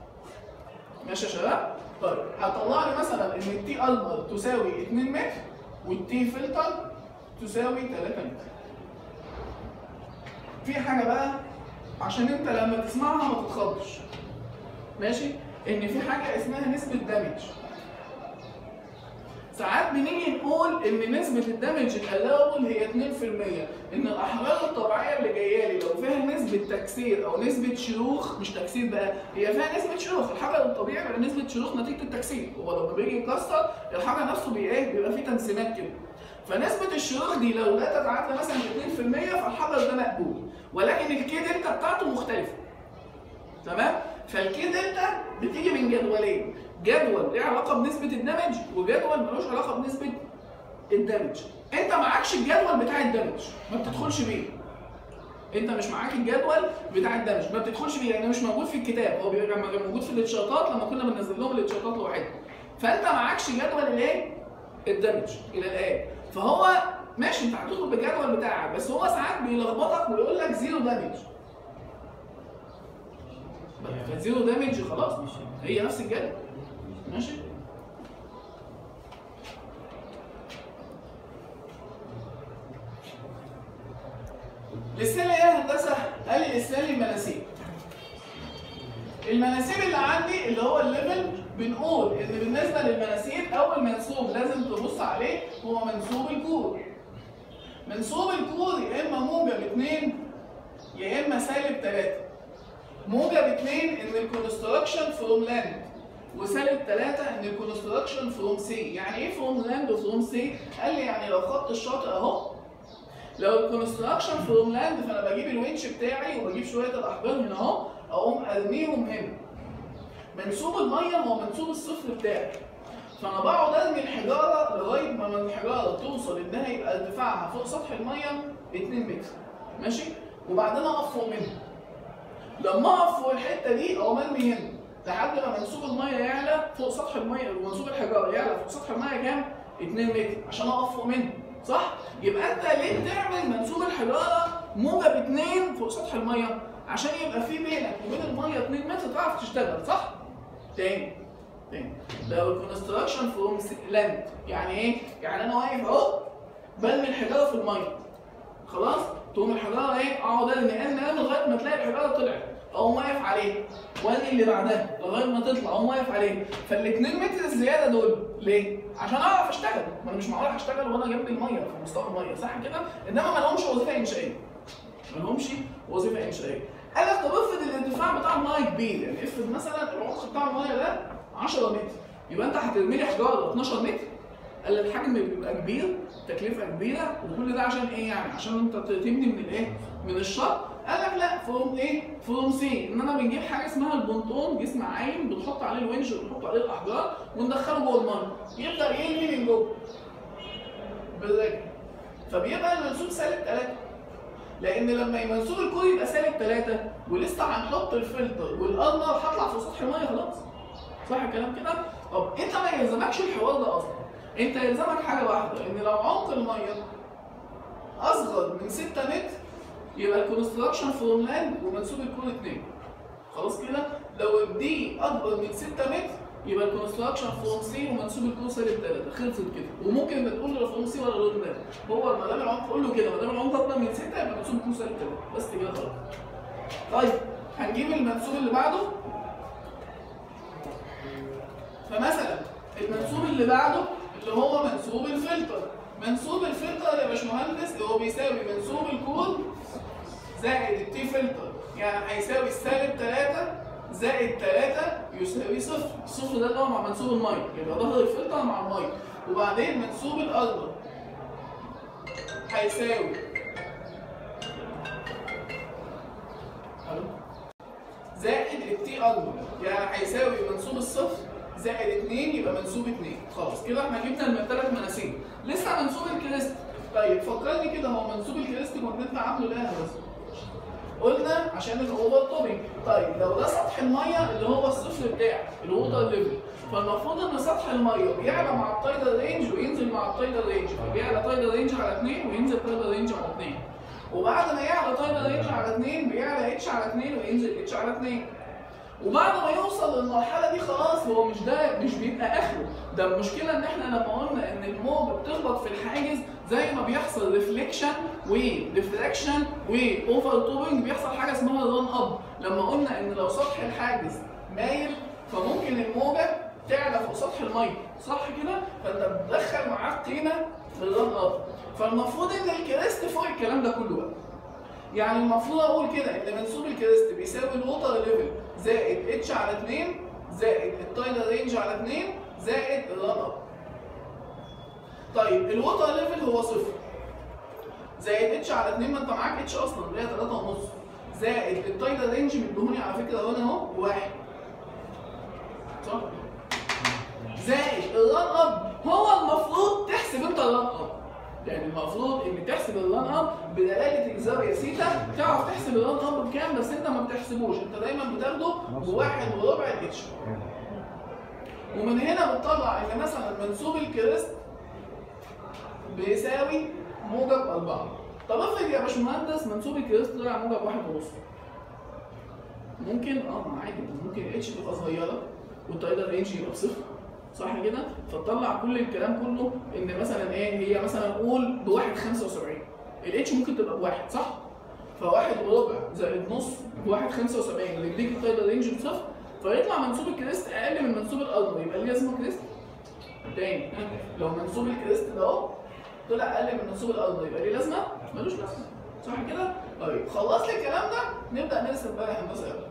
ماشي يا شباب طيب هطلع لي مثلا ان التي المر تساوي 2 متر والتي فلتر تساوي 3 متر في حاجه بقى عشان انت لما تسمعها ما تتخضش ماشي ان في حاجه اسمها نسبه دامج ساعات بنيجي نقول ان نسبه الدمج الالاوبل هي 2% ان الاحجار الطبيعيه اللي جايه لي لو فيها نسبه تكسير او نسبه شروخ مش تكسير بقى هي فيها نسبه شروخ الحجر الطبيعي بيبقى نسبه شروخ نتيجه التكسير هو لما بيجي يكسر الحجر نفسه بي ايه بيبقى فيه تنسيمات كده فنسبة الشروخ دي لو لا تتعدى مثلا 2% فالحجر ده مقبول ولكن الكي دلتا بتاعته مختلفة تمام فالكي دلتا بتيجي من جدولين جدول ليه علاقه بنسبه الدمج وجدول ملوش علاقه بنسبه الدمج انت معكش الجدول بتاع الدمج ما بتدخلش بيه انت مش معاك الجدول بتاع الدمج ما بتدخلش بيه لانه مش موجود في الكتاب هو بيبقى موجود في الاتشارتات لما كنا بننزل لهم الاتشارتات لوحدها فانت معكش جدول الايه الدمج الى الان فهو ماشي انت هتدخل بالجدول بتاعك بس هو ساعات بيلخبطك ويقول لك زيرو دامج فزيرو دامج خلاص هي نفس الجدول ماشي لسه ايه يا هندسه؟ قال لي لسه لي المناسيب. المناسيب اللي عندي اللي هو الليفل بنقول ان بالنسبه للمناسيب اول منسوب لازم تبص عليه هو منسوب الكور. منسوب الكور يا اما موجب 2 يا اما سالب 3. موجب 2 ان الكونستراكشن فروم لاند وسالب 3 ان الكونستراكشن فروم سي، يعني ايه فروم لاند وفروم سي؟ قال لي يعني لو خط الشاطئ اهو لو الكونستراكشن فروم لاند فانا بجيب الونش بتاعي وبجيب شويه الاحجار هنا اهو اقوم ارميهم هنا. منسوب الميه هو منسوب الصفر بتاعي. فانا بقعد ارمي الحجاره لغايه ما الحجاره توصل انها يبقى ارتفاعها فوق سطح الميه 2 متر. ماشي؟ وبعدين اقف فوق منها. لما اقف فوق الحته دي اقوم ارمي هنا لحد ما منسوب الميه يعلى فوق سطح الميه ومنسوب الحجاره يعلى فوق سطح الميه كام؟ 2 متر عشان اقف فوق منها. صح؟ يبقى انت ليه بتعمل منسوب الحجاره موجب 2 فوق سطح الميه؟ عشان يبقى في بينك وبين الميه 2 متر تعرف تشتغل صح؟ تاني تاني لو الكونستراكشن فروم لاند يعني ايه؟ يعني انا واقف اهو برمي الحجاره في الميه خلاص؟ تقوم الحجاره ايه؟ اقعد ارمي ارمي ارمي لغايه ما تلاقي الحجاره طلعت اقوم واقف عليه وارمي اللي بعدها لغايه ما تطلع اقوم واقف عليه فال 2 متر الزياده دول ليه؟ عشان اعرف اشتغل ما انا مش معقول هشتغل وانا جنب الميه في مستوى الميه صح كده؟ انما ما لهمش وظيفه انشائيه ما لهمش وظيفه انشائيه قال لك طب افرض الارتفاع بتاع الميه كبير يعني افرض مثلا العمق بتاع الميه ده 10 متر يبقى انت هترمي لي حجاره 12 متر قال لك الحجم بيبقى كبير تكلفه كبيره وكل ده عشان ايه يعني؟ عشان انت تبني من الايه؟ من الشط قال لك لا فروم ايه؟ فروم سي ان انا بنجيب حاجه اسمها البونتون جسم عايم بنحط عليه الونش وبنحط عليه الاحجار وندخله جوه الميه يبدا يرمي من جوه بالرجل فبيبقى المنسوب سالب 3 لان لما منسوب الكور يبقى سالب 3 ولسه هنحط الفلتر والارمر هطلع في سطح الميه خلاص صح الكلام كده؟ طب انت ما يلزمكش الحوار ده اصلا انت يلزمك حاجه واحده ان لو عمق الميه اصغر من 6 متر يبقى الكونستراكشن فروم لاند ومنسوب الكور 2 خلاص كده لو دي اكبر من 6 متر يبقى الكونستراكشن فروم سي ومنسوب الكور سالب 3 خلصت كده وممكن ما تقول له فروم سي ولا لون لاند هو ما دام العمق قول له كده ما دام العمق اكبر من 6 يبقى منسوب الكور سالب 3 بس كده خلاص طيب هنجيب المنسوب اللي بعده فمثلا المنسوب اللي بعده اللي هو منسوب الفلتر منسوب الفلتر يا باشمهندس هو بيساوي منسوب الكود زائد التي فلتر يعني هيساوي السالب 3 زائد 3 يساوي صفر الصفر ده اللي هو مع منسوب الميه يبقى ظهر الفلتر مع الميه وبعدين منسوب الارض هيساوي ألو؟ زائد التي ارض يعني هيساوي منسوب الصفر زائد 2 يبقى منسوب 2 خلاص كده احنا جبنا الثلاث مناسيب لسه منسوب الكريست طيب فكرني كده هو منسوب الكريست كنا بنطلع عامله ليه بس قلنا عشان الاوفر توبنج طيب لو ده سطح الميه اللي هو الصفر بتاعك الووتر ليفل فالمفروض ان سطح الميه بيعلى مع التايدال رينج وينزل مع التايدال رينج فبيعلى تايدال رينج على 2 وينزل تايدال رينج على 2 وبعد ما يعلى تايدال رينج على 2 بيعلى اتش على 2 وينزل اتش على 2 وبعد ما يوصل للمرحله دي خلاص هو مش ده مش بيبقى اخره ده المشكله ان احنا لما قلنا ان الموجه بتخبط في الحاجز زي ما بيحصل ريفليكشن وريفراكشن واوفر توبنج بيحصل حاجه اسمها ران اب لما قلنا ان لو سطح الحاجز مايل فممكن الموجه تعلى فوق سطح الميه صح كده فانت بتدخل معاك طينه في الران اب فالمفروض ان الكريست فوق الكلام ده كله بقى يعني المفروض اقول كده ان منسوب الكريست بيساوي الووتر ليفل زائد اتش على 2 زائد التايدال رينج على 2 زائد الران اب طيب الووتر ليفل هو صفر زائد اتش على 2 ما انت معاك اتش اصلا اللي هي 3 ونص زائد التايدال رينج مديهوني على فكره هنا اهو واحد صح زائد الران اب هو المفروض تحسب انت الران اب يعني تحسب اللان اب بدلاله الزاويه سيتا تعرف تحسب اللان اب بكام بس انت ما بتحسبوش انت دايما بتاخده بواحد وربع الاتش ومن هنا بتطلع ان مثلا منسوب الكريست بيساوي موجب أربعة طب افرض يا باشمهندس منسوب الكريست طلع موجب واحد ونص ممكن اه ما عادي ممكن الاتش تبقى صغيره والتايلر رينج يبقى بصفر صح كده؟ فتطلع كل الكلام كله ان مثلا ايه هي مثلا قول بواحد 75 الاتش ممكن تبقى بواحد صح؟ فواحد وربع زائد نص بواحد 75 اللي يديك التايلر رينج بصفر فيطلع منسوب الكريست اقل من منسوب الارض يبقى ليه لازمه كريست؟ تاني ها؟ لو منسوب الكريست ده اهو طلع اقل من منسوب الارض يبقى ليه لازمه؟ ملوش لازمه صح كده؟ طيب خلصت الكلام ده نبدا نرسم بقى هندسه يلا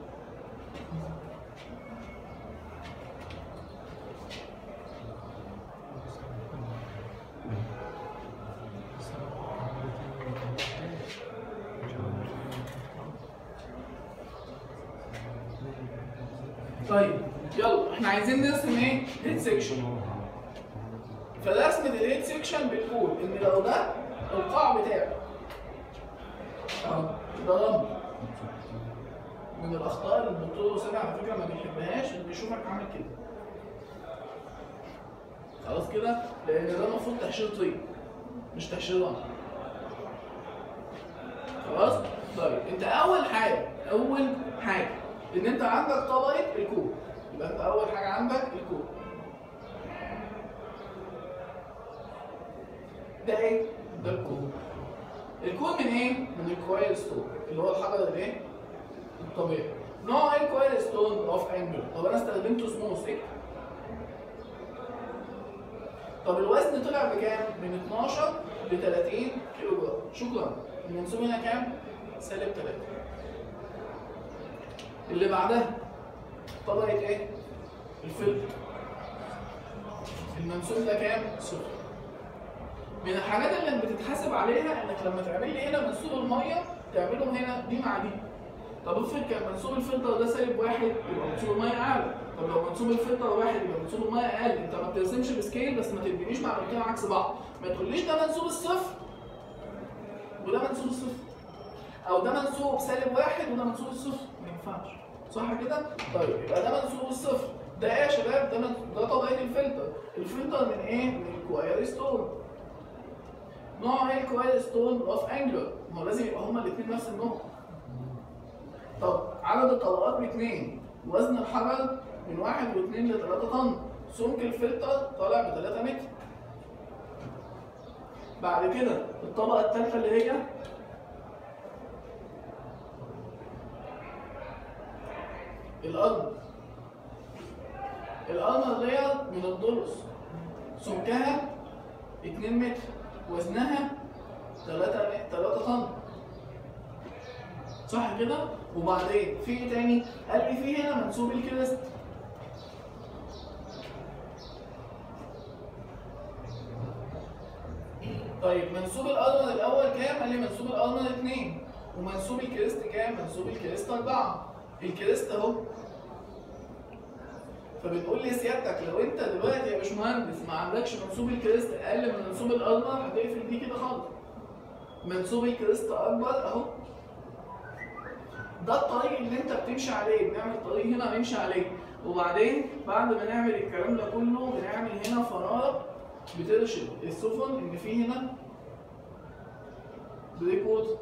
طيب يلا احنا عايزين نرسم ايه؟ هيد سيكشن فرسمة الهيد سيكشن بتقول ان لو ده القاع بتاعي اهو ده رمل من الاخطاء اللي الدكتور اسامه على فكره ما بيحبهاش اللي بيشوفك عامل كده خلاص كده لان ده المفروض تهشير طين مش تهشير رمل خلاص طيب انت اول حاجه اول حاجه ان انت عندك طبقه الكوب يبقى انت اول حاجه عندك الكوب ده ايه ده الكوب الكوب من ايه من الكويل ستون اللي هو الحجر الايه الطبيعي نوع ايه الكويل ستون اوف انجل طب انا استخدمته سموث ايه طب الوزن طلع بكام من 12 ل 30 كيلو جرام شكرا المنسوب هنا كام سالب 3 اللي بعدها طبقة ايه؟ الفلتر المنسوب ده كام؟ صفر من الحاجات اللي بتتحاسب عليها انك لما تعمل لي هنا منسوب الميه تعمله هنا دي مع دي طب افرض كان منسوب الفلتر ده سالب واحد يبقى منسوب الميه اعلى طب لو منسوب الفلتر واحد يبقى منسوب الميه اقل انت ما بترسمش بسكيل بس ما تدينيش معلومتين عكس بعض ما تقوليش ده منسوب الصفر وده منسوب الصفر او ده منسوب سالب واحد وده منسوب الصفر ما ينفعش صح كده؟ طيب يبقى ده منسوب الصفر ده ايه يا شباب؟ ده من... ده طبيعه الفلتر الفلتر من ايه؟ من الكواير ستون نوع ايه الكواير ستون اوف انجلر ما هو لازم يبقى هما الاثنين نفس النوع طب عدد الطبقات باثنين وزن الحجر من واحد واثنين لثلاثة طن سمك الفلتر طالع ب 3 متر بعد كده الطبقة الثالثة اللي هي الأرض الأرض لير من الضلس سمكها 2 متر وزنها 3 3 طن صح كده؟ وبعدين في ايه تاني؟ قال لي في هنا منسوب الكريست طيب منسوب الارمن الاول كام؟ قال لي منسوب الارمن 2 ومنسوب الكريست كام؟ منسوب الكريست 4 الكريست اهو فبتقول لي سيادتك لو انت دلوقتي يا باشمهندس ما عندكش منسوب الكريست اقل من منسوب الارمن هتقفل دي كده خالص منسوب الكريست اكبر اهو ده الطريق اللي انت بتمشي عليه بنعمل طريق هنا نمشي عليه وبعدين بعد ما نعمل الكلام ده كله بنعمل هنا فناره بترشد السفن ان في هنا بريك ووتر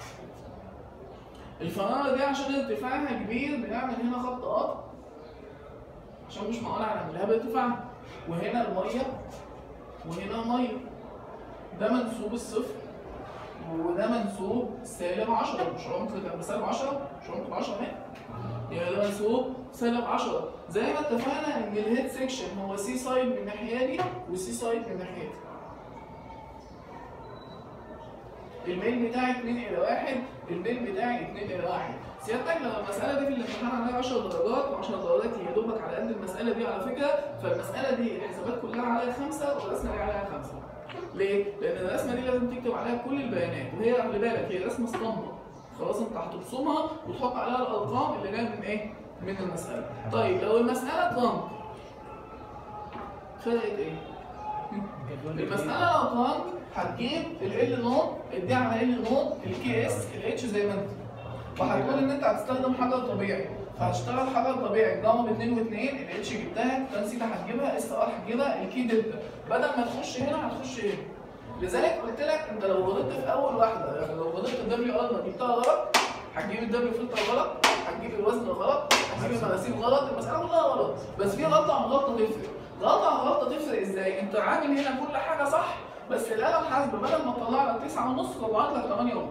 الفناره دي عشان ارتفاعها كبير بنعمل هنا خط قطر عشان مش معقول هنعملها بارتفاعها وهنا الميه وهنا الميه ده منسوب الصفر وده منسوب سالب 10 مش عمق كان بسالب 10 مش عمق ب 10 متر يبقى ده منسوب سالب 10 زي ما اتفقنا ان الهيد سيكشن هو سي سايد من الناحيه دي وسي سايد من الناحيه دي الميل بتاعي 2 الى 1 الميل بتاعي 2 الى 1 سيادتك لو المساله دي في الامتحان عليها 10 درجات و10 درجات يا دوبك على قد المساله دي على فكره فالمساله دي الحسابات كلها عليها خمسه والرسمه دي عليها خمسه ليه؟ لان الرسمه دي لازم تكتب عليها كل البيانات وهي خلي بالك هي رسمه اسطمبه خلاص انت هترسمها وتحط عليها الارقام اللي جايه من ايه؟ من المساله طيب لو المساله ترامب فرقت ايه؟ المساله لو ترانك هتجيب ال نوت الدي على ال نوت الكي اس الاتش زي ما انت وهتقول ان انت هتستخدم حجر طبيعي فهتشتغل حجر طبيعي جاما ب 2 و2 الاتش جبتها تان سيتا هتجيبها اس ار هتجيبها الكي دلتا بدل ما تخش هنا هتخش هنا لذلك قلت لك انت لو غلطت في اول واحده يعني لو غلطت الدبليو ار جبتها غلط هتجيب الدبليو فلتر غلط هتجيب الوزن غلط هتجيب المناسيب غلط المساله كلها غلط بس في غلطه عن غلطه تفرق غلطه عن غلطه تفرق ازاي انت عامل هنا كل حاجه صح بس الاله الحاسبه بدل ما تطلع لك 9 ونص طلعت لك 8 ونص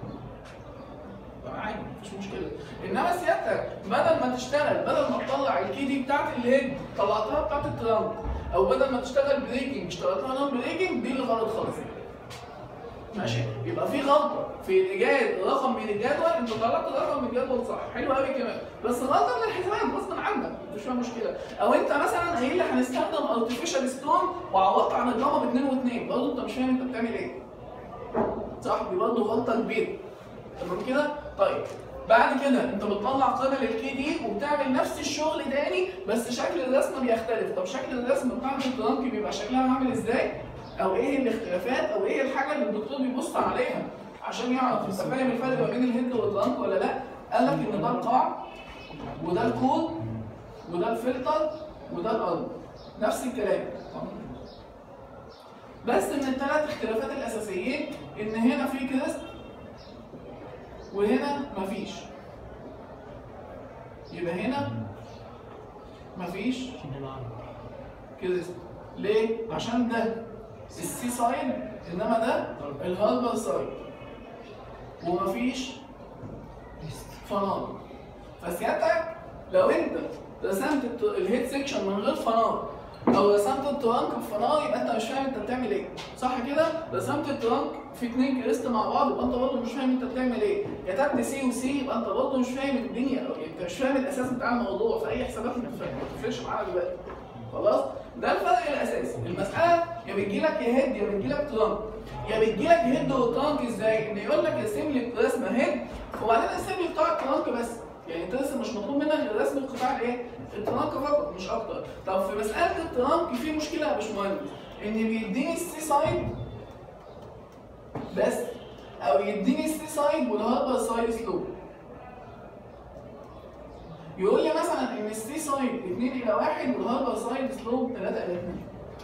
عادي مفيش مشكله انما سيادتك بدل ما تشتغل بدل ما تطلع الكي دي بتاعت الهيد طلعتها بتاعت الترامب او بدل ما تشتغل بريكنج اشتغلتها نون بريكنج دي اللي غلط خالص ماشي يبقى في غلطه في ايجاد رقم من الجدول انت طلعت الرقم من الجدول صح حلو قوي كمان بس غلطه من الحسابات غصب عنك مش فيها مشكله او انت مثلا قايل لي هنستخدم ارتفيشال ستون وعوضت عن الجاما ب 2 و2 برضه انت مش فاهم انت بتعمل ايه صح دي برضه غلطه كبيره تمام كده طيب بعد كده انت بتطلع قيمه للكي دي وبتعمل نفس الشغل تاني بس شكل الرسمه بيختلف طب شكل الرسمه بتاعت الترانك بيبقى شكلها عامل ازاي او ايه الاختلافات او ايه الحاجه اللي الدكتور بيبص عليها عشان يعرف انت فاهم الفرق ما بين الهيد والترانك ولا لا قال لك ان ده القاع وده الكود وده الفلتر وده الارض نفس الكلام بس من الثلاث اختلافات الاساسيين ان هنا في كريست وهنا مفيش يبقى هنا مفيش كريست ليه؟ عشان ده السي سايد انما ده الهاربر سايد ومفيش فنار فسيادتك لو انت رسمت الت- الهيد سيكشن من غير فنار او رسمت الترانك بفنار يبقى انت مش فاهم انت بتعمل ايه صح كده رسمت الترانك في اتنين كريست مع بعض يبقى انت برضه مش فاهم انت بتعمل ايه كتبت سي وسي يبقى انت برضه مش فاهم الدنيا أو يعني انت مش فاهم الاساس بتاع الموضوع في اي حسابات ما تفرق- ما تفرقش معانا دلوقتي خلاص ده الفرق الاساسي المساله يا بيجي لك يا هيد يا بيجي لك ترانك يا بيجي لك هيد وترانك ازاي ان يقول لك ارسم لي رسمه هيد وبعدين ارسم لي قطاع الترانك بس يعني ترسم مش مطلوب منك غير رسم القطاع الايه الترانك فقط مش اكتر طب في مساله الترانك في مشكله يا باشمهندس ان بيديني السي سايد بس او يديني السي سايد والهاربر سايد سلوب يقول لي مثلا ان السي سايد 2 الى 1 والهاربر سايد سلوب 3 الى 2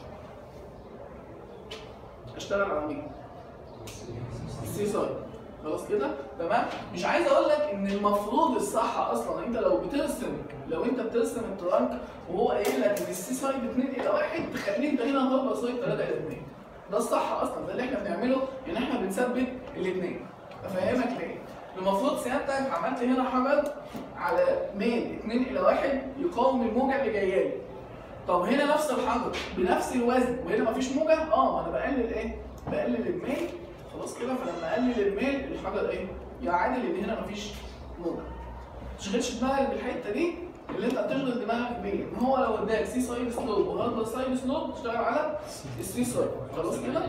اشتغل على مين؟ السي سايد خلاص كده تمام مش عايز اقول لك ان المفروض الصح اصلا انت لو بترسم لو انت بترسم الترانك وهو قايل لك ان السي سايد 2 الى 1 تخليه انت هنا هاربر سايد 3 الى 2 ده الصح اصلا ده اللي احنا بنعمله ان احنا بنثبت الاثنين افهمك ليه المفروض سيادتك عملت هنا حجر على ميل 2 الى 1 يقاوم الموجه اللي جايه لي طب هنا نفس الحجر بنفس الوزن وهنا مفيش موجه اه ما انا بقلل ايه بقلل الميل خلاص كده فلما اقلل الميل الحجر ايه يعادل ان هنا مفيش موجه ما تشغلش دماغك بالحته دي اللي انت بتشغل دماغك بيه ان هو لو اداك سي سايد سلوب وهارد سايد سلوب تشتغل على السي سايد خلاص كده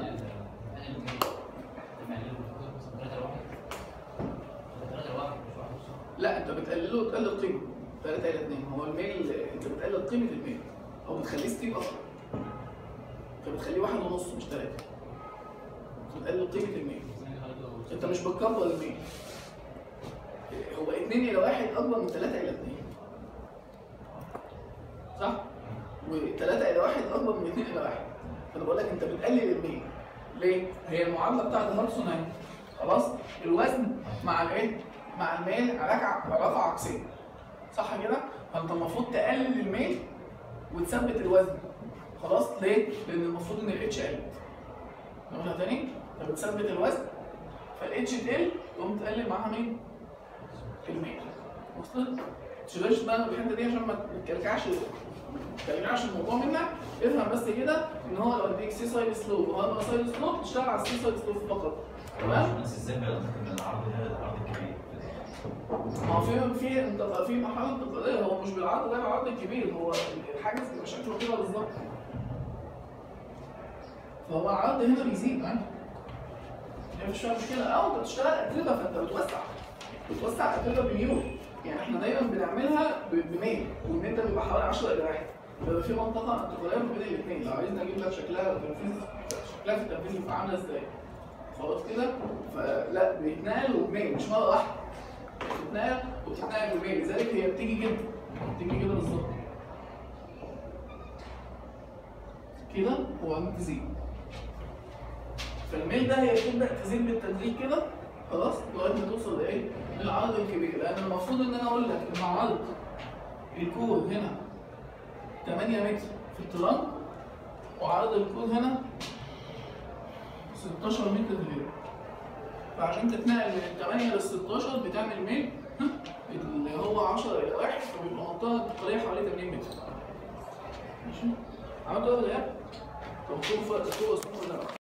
لا انت بتقلله وتقلل قيمه 3 الى 2 هو الميل انت بتقلل قيمه الميل او بتخليه ستيب اصلا فبتخليه واحد ونص مش 3 بتقلل قيمه الميل انت مش بتكبر الميل هو 2 الى 1 اكبر من 3 الى 2 صح؟ و3 الى 1 اكبر من 2 الى 1 فانا بقول لك انت بتقلل الميل ليه؟ هي المعادله بتاعت هارسون اهي خلاص؟ الوزن مع الايه؟ مع الميل رفع رفع عكسيه صح كده؟ فانت المفروض تقلل الميل وتثبت الوزن خلاص ليه؟ لان المفروض ان الاتش قلت نقولها تاني انت بتثبت الوزن فالاتش تقل تقوم تقلل معاها مين؟ الميل وصلت؟ ما تشغلش دماغك بالحته دي عشان ما تكلكعش ما تكلكعش الموضوع منك افهم بس كده ان هو لو اديك سي سايد سلوب وهذا سايد سلوب تشتغل على السي سايد سلوب فقط تمام؟ بس ازاي بيقدر من العرض ده للعرض الكبير ما هو في في انت في مرحله انتقاليه هو مش بالعرض ده العرض الكبير هو الحاجز بيبقى شكله كده بالظبط فهو العرض هنا بيزيد معاك هي مش فيها مشكله او انت بتشتغل اتربه فانت بتوسع بتوسع اتربه بميول يعني احنا دايما بنعملها ب- بميل والميل ده بيبقى حوالي 10 الى 1 بيبقى في منطقه انتقاليه ما بين الاثنين لو عايزني اجيب لك شكلها تنفيذ شكلها في التنفيذ بيبقى عامله ازاي خلاص كده فلا بيتنقل وبميل مش مره واحده بتتنقل وبتتنقل بميل لذلك هي بتيجي كده بتيجي كده بالظبط كده وبعدين تزيد فالميل ده هي بتبدا تزيد بالتدريج كده خلاص لغايه ما توصل لايه؟ للعرض الكبير لان المفروض ان انا اقول لك ان عرض الكود هنا 8 متر في الترنك وعرض الكود هنا 16 متر في اليوم فعشان تتنقل من ال 8 لل 16 بتعمل ميل اللي هو 10 الى 1 فبيبقى منطقه انتقاليه حوالي 80 متر ماشي عملت ولا لا؟ طب طول فوق طول اسمه ولا لا؟